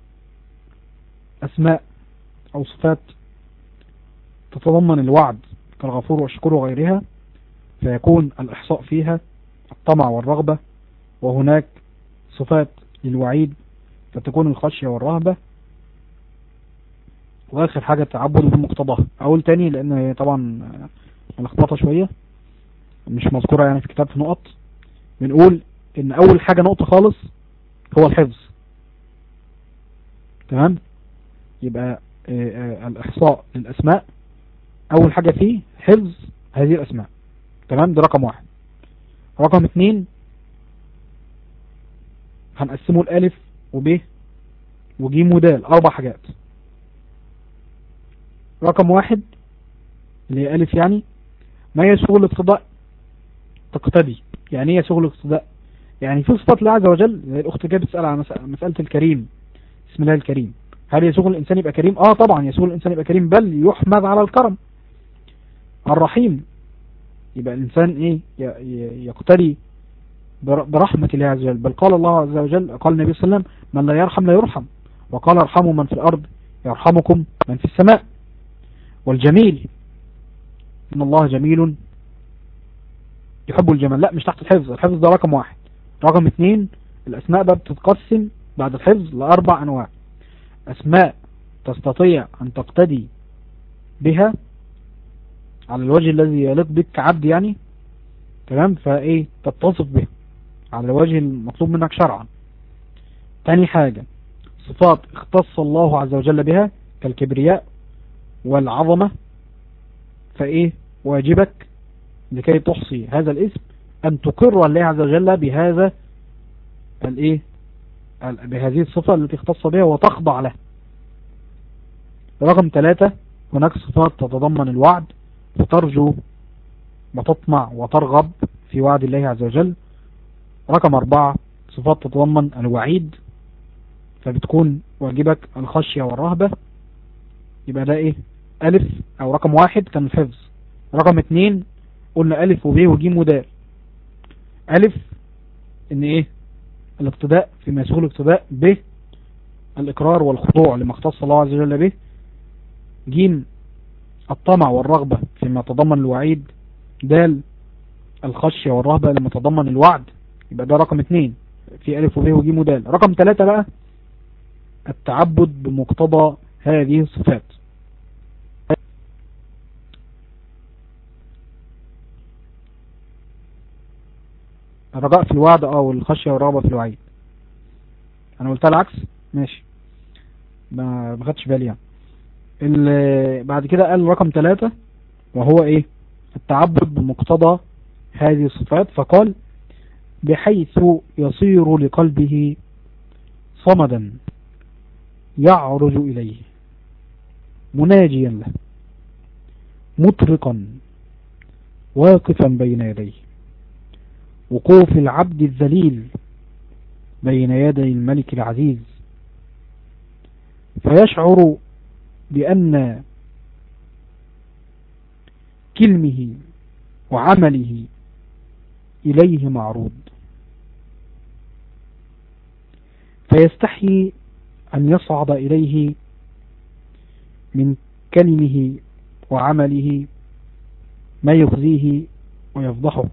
أسماء أو صفات تتضمن الوعد كالغفور والشكور وغيرها فيكون الإحصاء فيها الطمع والرغبة وهناك صفات للوعيد فتكون الخشية والرهبة واخر حاجة التعبد بمقتضاها اقول تاني لان هي طبعا ملخبطة شوية مش مذكورة يعني في كتاب في نقط بنقول ان اول حاجة نقطة خالص هو الحفظ تمام يبقى آه، آه، الاحصاء للاسماء اول حاجة فيه حفظ هذه الاسماء تمام ده رقم واحد رقم اتنين هنقسمه الالف وب وجيم ودال اربع حاجات رقم واحد اللي هي ألف يعني ما هي شغل الاقتضاء تقتدي يعني ايه شغل الاقتضاء يعني في صفات الله عز وجل زي الأخت كانت بتسأل عن مس- مسألة الكريم بسم الله الكريم هل يسوغ الإنسان يبقى كريم؟ اه طبعا يسوغ الإنسان يبقى كريم بل يحمد على الكرم الرحيم يبقى الإنسان ايه ي- ي- يقتدي بر- برحمة الله عز وجل بل قال الله عز وجل قال النبي صلى الله عليه وسلم من لا يرحم لا يرحم وقال ارحموا من في الأرض يرحمكم من في السماء والجميل إن الله جميل يحب الجمال لا مش تحت الحفظ الحفظ ده رقم واحد رقم اتنين الأسماء بقى بتتقسم بعد الحفظ لأربع أنواع أسماء تستطيع أن تقتدي بها على الوجه الذي يليق بك كعبد يعني تمام فايه تتصف به على الوجه المطلوب منك شرعا تاني حاجة صفات اختص الله عز وجل بها كالكبرياء والعظمة فايه واجبك لكي تحصي هذا الاسم ان تقر الله عز وجل بهذا الايه ال- بهذه الصفة التي اختص بها وتخضع له رقم ثلاثة هناك صفات تتضمن الوعد فترجو وتطمع وترغب في وعد الله عز وجل رقم أربعة صفات تتضمن الوعيد فبتكون واجبك الخشية والرهبة يبقى ده ايه ألف أو رقم واحد كان الحفظ رقم اتنين قلنا ألف وب وجيم ودال ألف إن إيه الاقتداء فيما يسوغ الاقتداء ب الإقرار والخضوع لما اختص الله عز وجل به جيم الطمع والرغبة فيما يتضمن الوعيد دال الخشية والرهبة لما يتضمن الوعد يبقى ده رقم اتنين في ألف وب وجيم ودال رقم ثلاثة بقى التعبد بمقتضى هذه الصفات الرجاء في الوعد اه والخشية والرغبة في الوعيد انا قلتها العكس ماشي ما ما خدتش بالي يعني ال- بعد كده قال رقم ثلاثة وهو ايه التعبد بمقتضى هذه الصفات فقال بحيث يصير لقلبه صمدا يعرج إليه مناجيا له مطرقا واقفا بين يديه وقوف العبد الذليل بين يدي الملك العزيز فيشعر بأن كلمه وعمله إليه معروض فيستحي أن يصعد إليه من كلمه وعمله ما يخزيه ويفضحه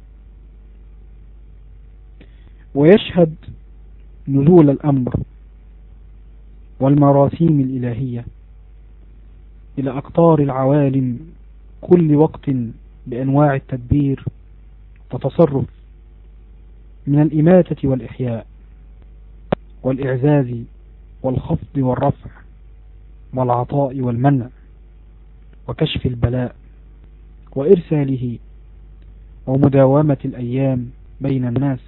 ويشهد نزول الأمر والمراسيم الإلهية إلى أقطار العوالم كل وقت بأنواع التدبير وتصرف من الإماتة والإحياء والإعزاز والخفض والرفع والعطاء والمنع وكشف البلاء وإرساله ومداومة الأيام بين الناس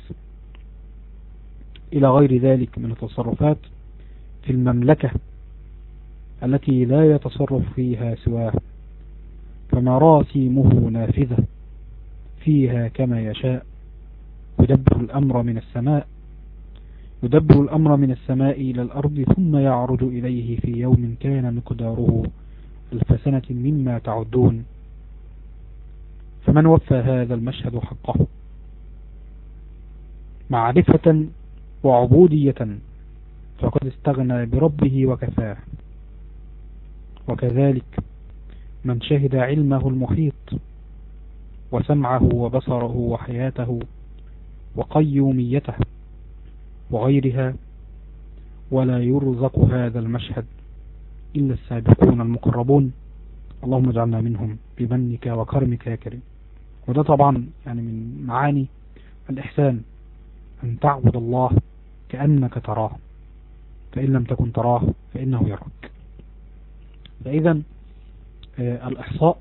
إلى غير ذلك من التصرفات في المملكة التي لا يتصرف فيها سواه فمراسيمه نافذة فيها كما يشاء يدبر الأمر من السماء يدبر الأمر من السماء إلى الأرض ثم يعرج إليه في يوم كان مقداره ألف سنة مما تعدون فمن وفى هذا المشهد حقه معرفة وعبودية فقد استغنى بربه وكفاه وكذلك من شهد علمه المحيط وسمعه وبصره وحياته وقيوميته وغيرها ولا يرزق هذا المشهد إلا السابقون المقربون اللهم اجعلنا منهم بمنك وكرمك يا كريم وده طبعا يعني من معاني الإحسان أن تعبد الله كأنك تراه فإن لم تكن تراه فإنه يراك فإذا آه الإحصاء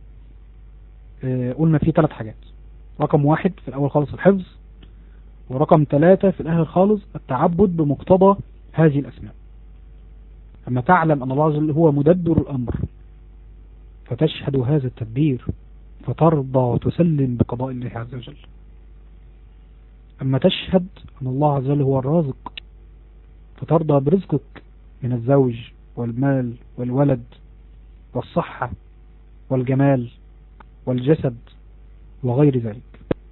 آه قلنا فيه ثلاث حاجات رقم واحد في الأول خالص الحفظ ورقم ثلاثة في الآخر خالص التعبد بمقتضى هذه الأسماء أما تعلم أن الله عز وجل هو مدبر الأمر فتشهد هذا التدبير فترضى وتسلم بقضاء الله عز وجل أما تشهد أن الله عز وجل هو الرازق فترضى برزقك من الزوج والمال والولد والصحة والجمال والجسد وغير ذلك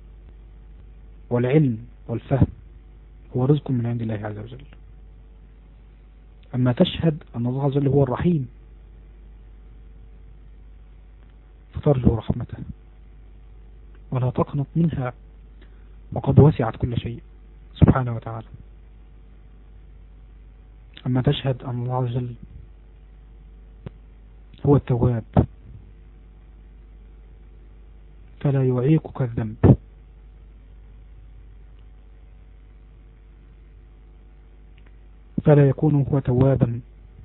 والعلم والفهم هو رزق من عند الله عز وجل أما تشهد أن الله عز وجل هو الرحيم فترجو رحمته ولا تقنط منها وقد وسعت كل شيء سبحانه وتعالى أما تشهد أن الله عز وجل هو التواب فلا يعيقك الذنب فلا يكون هو توابا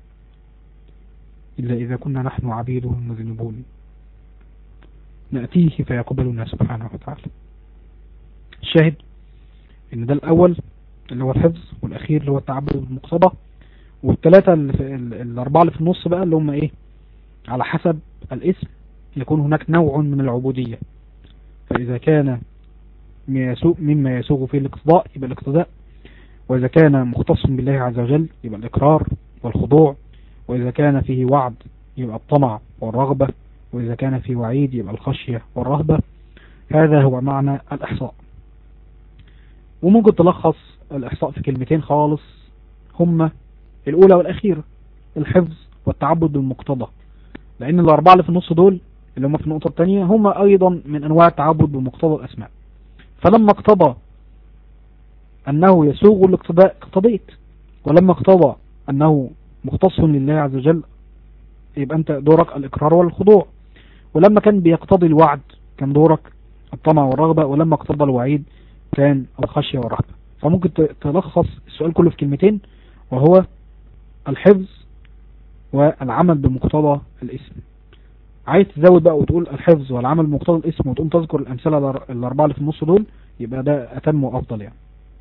إلا إذا كنا نحن عبيده المذنبون نأتيه فيقبلنا سبحانه وتعالى الشاهد إن ده الأول اللي هو الحفظ والأخير اللي هو التعبد بالمقصبة والثلاثة الأربعة اللي في النص بقى اللي هم إيه على حسب الاسم يكون هناك نوع من العبودية فإذا كان مما يسوغ فيه الاقتضاء يبقى الاقتضاء وإذا كان مختص بالله عز وجل يبقى الإقرار والخضوع وإذا كان فيه وعد يبقى الطمع والرغبة وإذا كان فيه وعيد يبقى الخشية والرهبة هذا هو معنى الإحصاء وممكن تلخص الإحصاء في كلمتين خالص هما الأولى والأخيرة الحفظ والتعبد بالمقتضى لأن الأربعة اللي في النص دول اللي هم في النقطة الثانية هم أيضا من أنواع التعبد بمقتضى الأسماء فلما اقتضى أنه يسوغ الاقتضاء اقتضيت ولما اقتضى أنه مختص لله عز وجل يبقى أنت دورك الإقرار والخضوع ولما كان بيقتضي الوعد كان دورك الطمع والرغبة ولما اقتضى الوعيد كان الخشية والرهبة فممكن تلخص السؤال كله في كلمتين وهو الحفظ والعمل بمقتضى الاسم عايز تزود بقى وتقول الحفظ والعمل بمقتضى الاسم وتقوم تذكر الأمثلة الأربعة اللي في النص دول يبقى ده أتم وأفضل يعني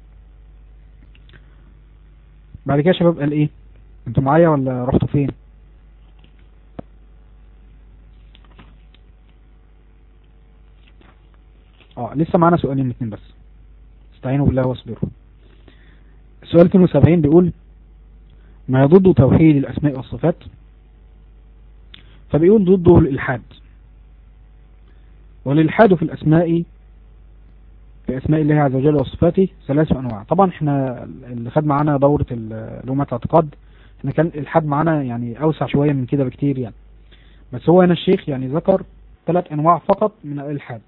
بعد كده يا شباب قال ايه انتوا معايا ولا رحتوا فين اه لسه معانا سؤالين اتنين بس استعينوا بالله واصبروا السؤال 72 بيقول ما ضد توحيد الاسماء والصفات فبيقول ضده الالحاد والالحاد في الاسماء في أسماء الله عز وجل وصفاته ثلاث أنواع طبعا احنا اللي خد معانا دورة لومة الاعتقاد احنا كان الحد معانا يعني أوسع شوية من كده بكتير يعني بس هو هنا الشيخ يعني ذكر ثلاث أنواع فقط من الإلحاد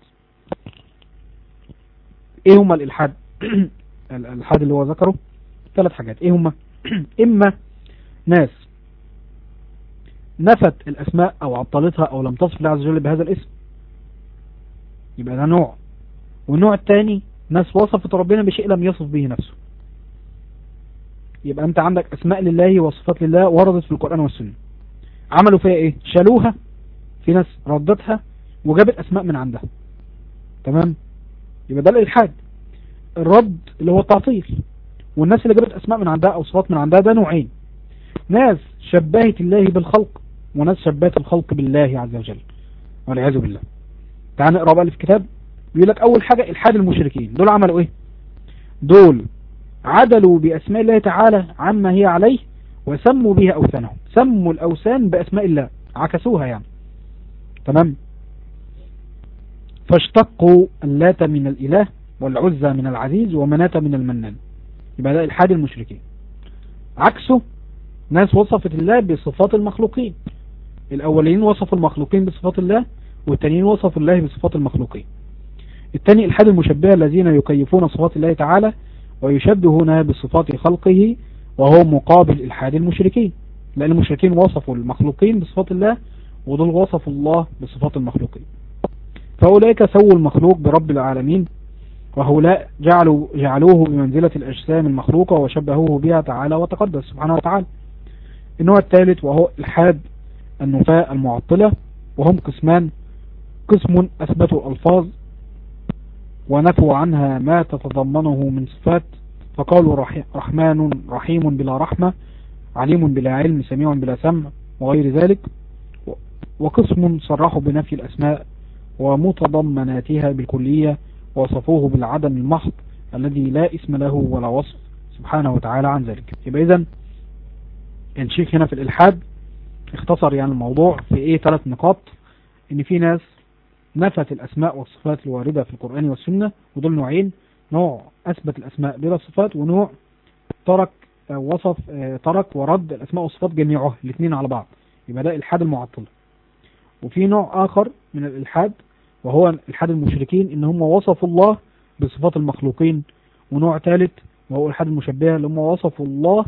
ايه هما الإلحاد الإلحاد اللي هو ذكره ثلاث حاجات ايه هما إما ناس نفت الأسماء أو عطلتها أو لم تصف الله عز وجل بهذا الاسم يبقى ده نوع والنوع الثاني ناس وصفت ربنا بشيء لم يصف به نفسه يبقى انت عندك اسماء لله وصفات لله وردت في القرآن والسنة عملوا فيها ايه شالوها في ناس ردتها وجابت اسماء من عندها تمام يبقى ده الالحاد الرد اللي هو التعطيل والناس اللي جابت اسماء من عندها او صفات من عندها ده نوعين ناس شبهت الله بالخلق وناس شبهت الخلق بالله عز وجل والعياذ بالله تعال نقرا بقى اللي في الكتاب بيقول لك اول حاجة الحاد المشركين دول عملوا ايه دول عدلوا باسماء الله تعالى عما هي عليه وسموا بها اوثانهم سموا الاوثان باسماء الله عكسوها يعني تمام فاشتقوا اللات من الاله والعزى من العزيز ومناة من المنان يبقى ده الحاد المشركين عكسه ناس وصفت الله بصفات المخلوقين الاولين وصفوا المخلوقين بصفات الله والتانيين وصفوا الله بصفات المخلوقين الثاني الحاد المشبهة الذين يكيفون صفات الله تعالى ويشبهونها بصفات خلقه وهو مقابل الحاد المشركين لأن المشركين وصفوا المخلوقين بصفات الله ودول وصفوا الله بصفات المخلوقين فأولئك سووا المخلوق برب العالمين وهؤلاء جعلوا جعلوه بمنزلة الأجسام المخلوقة وشبهوه بها تعالى وتقدس سبحانه وتعالى النوع الثالث وهو الحاد النفاء المعطلة وهم قسمان قسم أثبتوا ألفاظ ونفوا عنها ما تتضمنه من صفات فقالوا رحمن رحيم بلا رحمة عليم بلا علم سميع بلا سمع وغير ذلك وقسم صرحوا بنفي الأسماء ومتضمناتها بالكلية وصفوه بالعدم المحض الذي لا اسم له ولا وصف سبحانه وتعالى عن ذلك يبقى إذن الشيخ هنا في الإلحاد اختصر يعني الموضوع في ايه ثلاث نقاط ان في ناس نفت الأسماء والصفات الواردة في القرآن والسنة ودول نوعين نوع أثبت الأسماء بلا صفات ونوع ترك وصف ترك ورد الأسماء والصفات جميعها الاثنين على بعض يبقى ده الحاد المعطل وفي نوع آخر من الإلحاد وهو الحاد المشركين إن هم وصفوا الله بصفات المخلوقين ونوع ثالث وهو الحاد المشبهة اللي هم وصفوا الله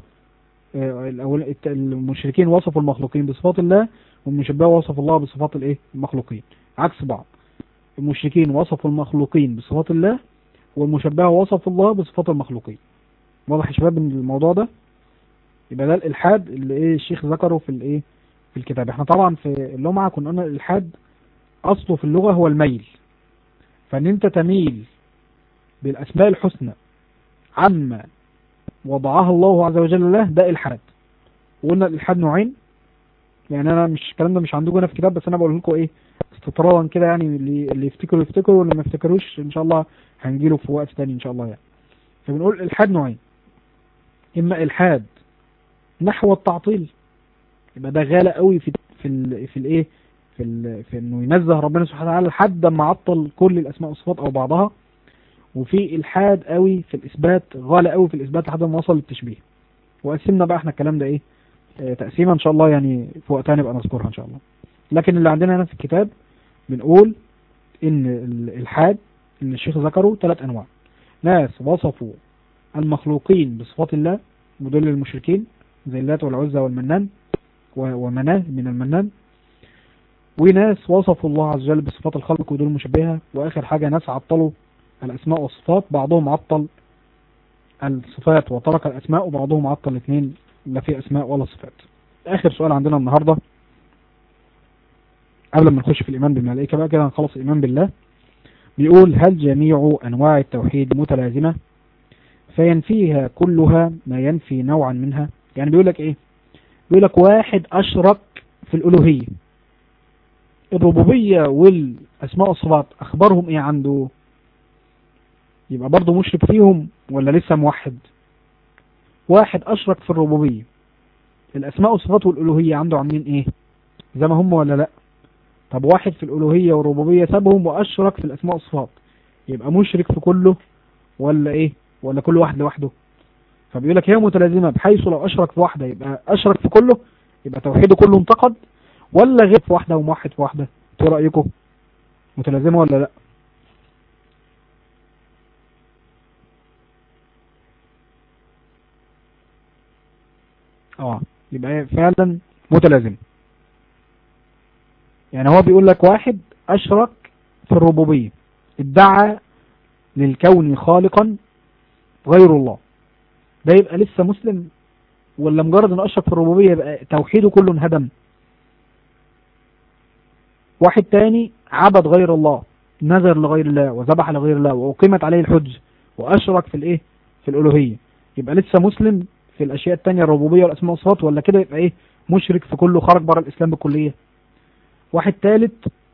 المشركين وصفوا المخلوقين بصفات الله والمشبهة وصفوا الله بصفات الايه المخلوقين عكس بعض المشركين وصفوا المخلوقين بصفات الله والمشبهة وصفوا الله بصفات المخلوقين واضح يا شباب الموضوع ده يبقى ده الالحاد اللي ايه الشيخ ذكره في الايه في الكتاب احنا طبعا في اللمعة كنا قلنا الالحاد اصله في اللغة هو الميل فان انت تميل بالاسماء الحسنى عما وضعها الله عز وجل له ده الحاد وقلنا الالحاد نوعين يعني انا مش الكلام ده مش عندكم هنا في الكتاب بس انا بقول لكم ايه استطرادا كده يعني اللي اللي يفتكروا يفتكروا واللي ما يفتكروش ان شاء الله هنجيله في وقت تاني ان شاء الله يعني فبنقول الحاد نوعين اما الحاد نحو التعطيل يبقى ده غالى قوي في في ال في الايه في ال في انه ينزه ربنا سبحانه وتعالى لحد ما عطل كل الاسماء والصفات او بعضها وفي الحاد قوي في الاثبات غالى قوي في الاثبات لحد ما وصل للتشبيه وقسمنا بقى احنا الكلام ده ايه اه تقسيمه ان شاء الله يعني في وقتها نبقى نذكرها ان شاء الله لكن اللي عندنا هنا في الكتاب بنقول ان الحاد ان الشيخ ذكره ثلاث انواع ناس وصفوا المخلوقين بصفات الله ودول المشركين زي اللات والعزى والمنان ومناه من المنان وناس وصفوا الله عز وجل بصفات الخلق ودول مشبهة واخر حاجة ناس عطلوا الاسماء والصفات بعضهم عطل الصفات وترك الاسماء وبعضهم عطل الاثنين لا في اسماء ولا صفات اخر سؤال عندنا النهاردة قبل ما نخش في الايمان بالملائكة بقى كده نخلص الايمان بالله بيقول هل جميع انواع التوحيد متلازمة فينفيها كلها ما ينفي نوعا منها يعني بيقول لك ايه بيقول لك واحد اشرك في الالوهية الربوبية والاسماء والصفات اخبارهم ايه عنده يبقى برضه مشرك فيهم ولا لسه موحد واحد اشرك في الربوبية الاسماء والصفات والالوهية عنده عاملين ايه زي ما هم ولا لا طب واحد في الالوهية والربوبية سابهم واشرك في الاسماء والصفات يبقى مشرك في كله ولا ايه ولا كل واحد لوحده فبيقول لك هي متلازمة بحيث لو اشرك في واحدة يبقى اشرك في كله يبقى توحيده كله انتقد ولا غير في واحدة وموحد في واحدة ايه رأيكم متلازمة ولا لا اه يبقى فعلا متلازم يعني هو بيقول لك واحد اشرك في الربوبية ادعى للكون خالقا غير الله ده يبقى لسه مسلم ولا مجرد ان اشرك في الربوبية يبقى توحيده كله انهدم واحد تاني عبد غير الله نذر لغير الله وذبح لغير الله وأقيمت عليه الحج وأشرك في الإيه في الألوهية يبقى لسه مسلم في الأشياء التانية الربوبية والأسماء والصفات ولا كده يبقى إيه مشرك في كله خرج بره الإسلام بالكلية واحد ثالث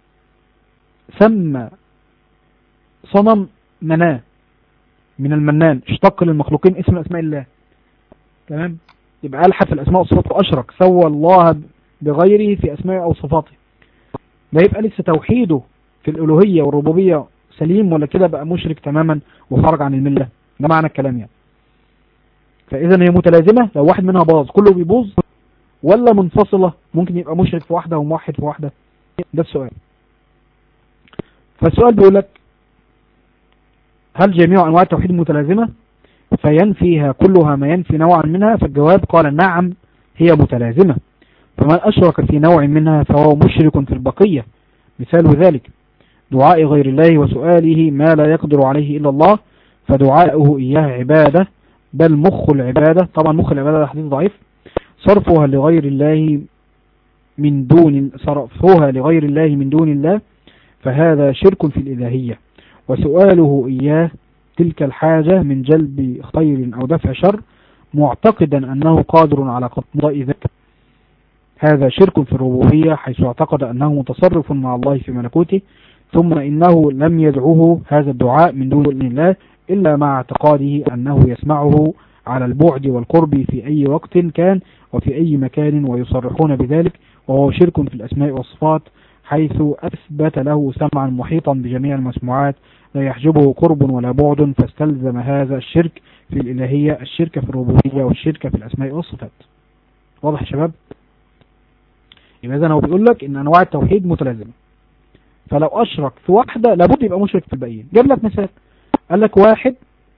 سمى صنم مناه من المنان اشتق للمخلوقين اسم أسماء الله تمام يبقى ألحد في الأسماء والصفات وأشرك سوى الله بغيره في أسماء أو صفاته ده يبقى لسه توحيده في الألوهية والربوبية سليم ولا كده بقى مشرك تماما وخرج عن الملة ده معنى الكلام يعني فإذا هي متلازمة لو واحد منها باظ كله بيبوظ ولا منفصلة ممكن يبقى مشرك في واحدة وموحد في واحدة ده السؤال فالسؤال بيقول لك هل جميع أنواع التوحيد متلازمة فينفيها كلها ما ينفي نوعا منها فالجواب قال نعم هي متلازمة فمن أشرك في نوع منها فهو مشرك في البقية مثال ذلك دعاء غير الله وسؤاله ما لا يقدر عليه إلا الله فدعاؤه إياه عبادة بل مخ العبادة طبعا مخ العبادة ده حديث ضعيف صرفها لغير الله من دون صرفها لغير الله من دون الله فهذا شرك في الإلهية وسؤاله إياه تلك الحاجة من جلب خير أو دفع شر معتقدا أنه قادر على قضاء ذلك هذا شرك في الربوبية حيث اعتقد أنه متصرف مع الله في ملكوته ثم إنه لم يدعوه هذا الدعاء من دون الله إلا مع اعتقاده أنه يسمعه على البعد والقرب في أي وقت كان وفي أي مكان ويصرحون بذلك وهو شرك في الأسماء والصفات حيث أثبت له سمعا محيطا بجميع المسموعات لا يحجبه قرب ولا بعد فاستلزم هذا الشرك في الإلهية الشرك في الربوبية والشرك في الأسماء والصفات واضح يا شباب يبقى إذا هو بيقول لك إن أنواع التوحيد متلازمة فلو أشرك في واحدة لابد يبقى مشرك في الباقيين جاب لك مثال قال لك واحد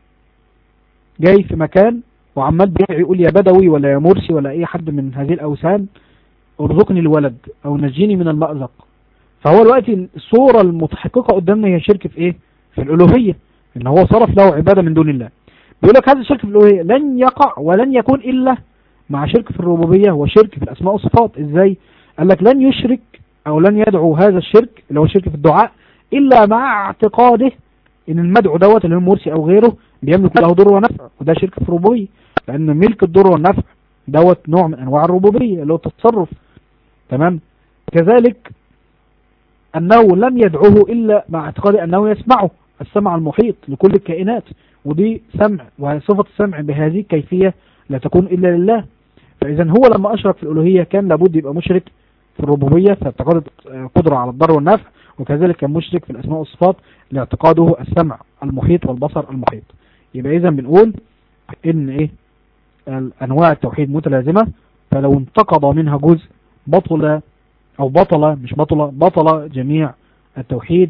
جاي في مكان وعمال بيدعي يقول يا بدوي ولا يا مرسي ولا أي حد من هذه الأوثان ارزقني الولد أو نجيني من المأزق فهو الوقت الصورة المتحققة قدامنا هي شرك في إيه؟ في الألوهية إن هو صرف له عبادة من دون الله بيقول لك هذا الشرك في الألوهية لن يقع ولن يكون إلا مع شرك في الربوبية وشرك في الأسماء والصفات إزاي؟ قال لك لن يشرك أو لن يدعو هذا الشرك اللي هو الشرك في الدعاء إلا مع اعتقاده إن المدعو دوت اللي هو مرسي أو غيره بيملك له ضر ونفع وده شرك في الربوبية لأن ملك الضر والنفع دوت نوع من أنواع الربوبية اللي هو التصرف تمام كذلك أنه لم يدعوه إلا مع اعتقاد أنه يسمعه السمع المحيط لكل الكائنات ودي سمع وصفة السمع بهذه الكيفية لا تكون إلا لله فإذا هو لما أشرك في الألوهية كان لابد يبقى مشرك في الربوبية فاعتقاد قدرة على الضر والنفع وكذلك كان مشرك في الأسماء والصفات لاعتقاده السمع المحيط والبصر المحيط يبقى إذا بنقول إن إيه أنواع التوحيد متلازمة فلو انتقض منها جزء بطل أو بطل مش بطل بطل جميع التوحيد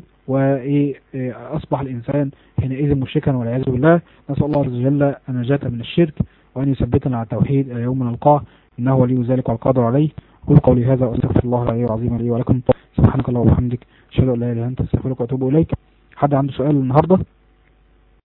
وأصبح الإنسان حينئذ مشركا والعياذ بالله نسأل الله عز وجل النجاة من الشرك وأن يثبتنا على التوحيد إلى يوم نلقاه إنه ولي ذلك والقادر عليه قل قولي هذا وأستغفر الله العلي العظيم لي ولكم سبحانك اللهم وبحمدك أشهد أن لا إله إلا أنت أستغفرك وأتوب إليك حد عنده سؤال النهارده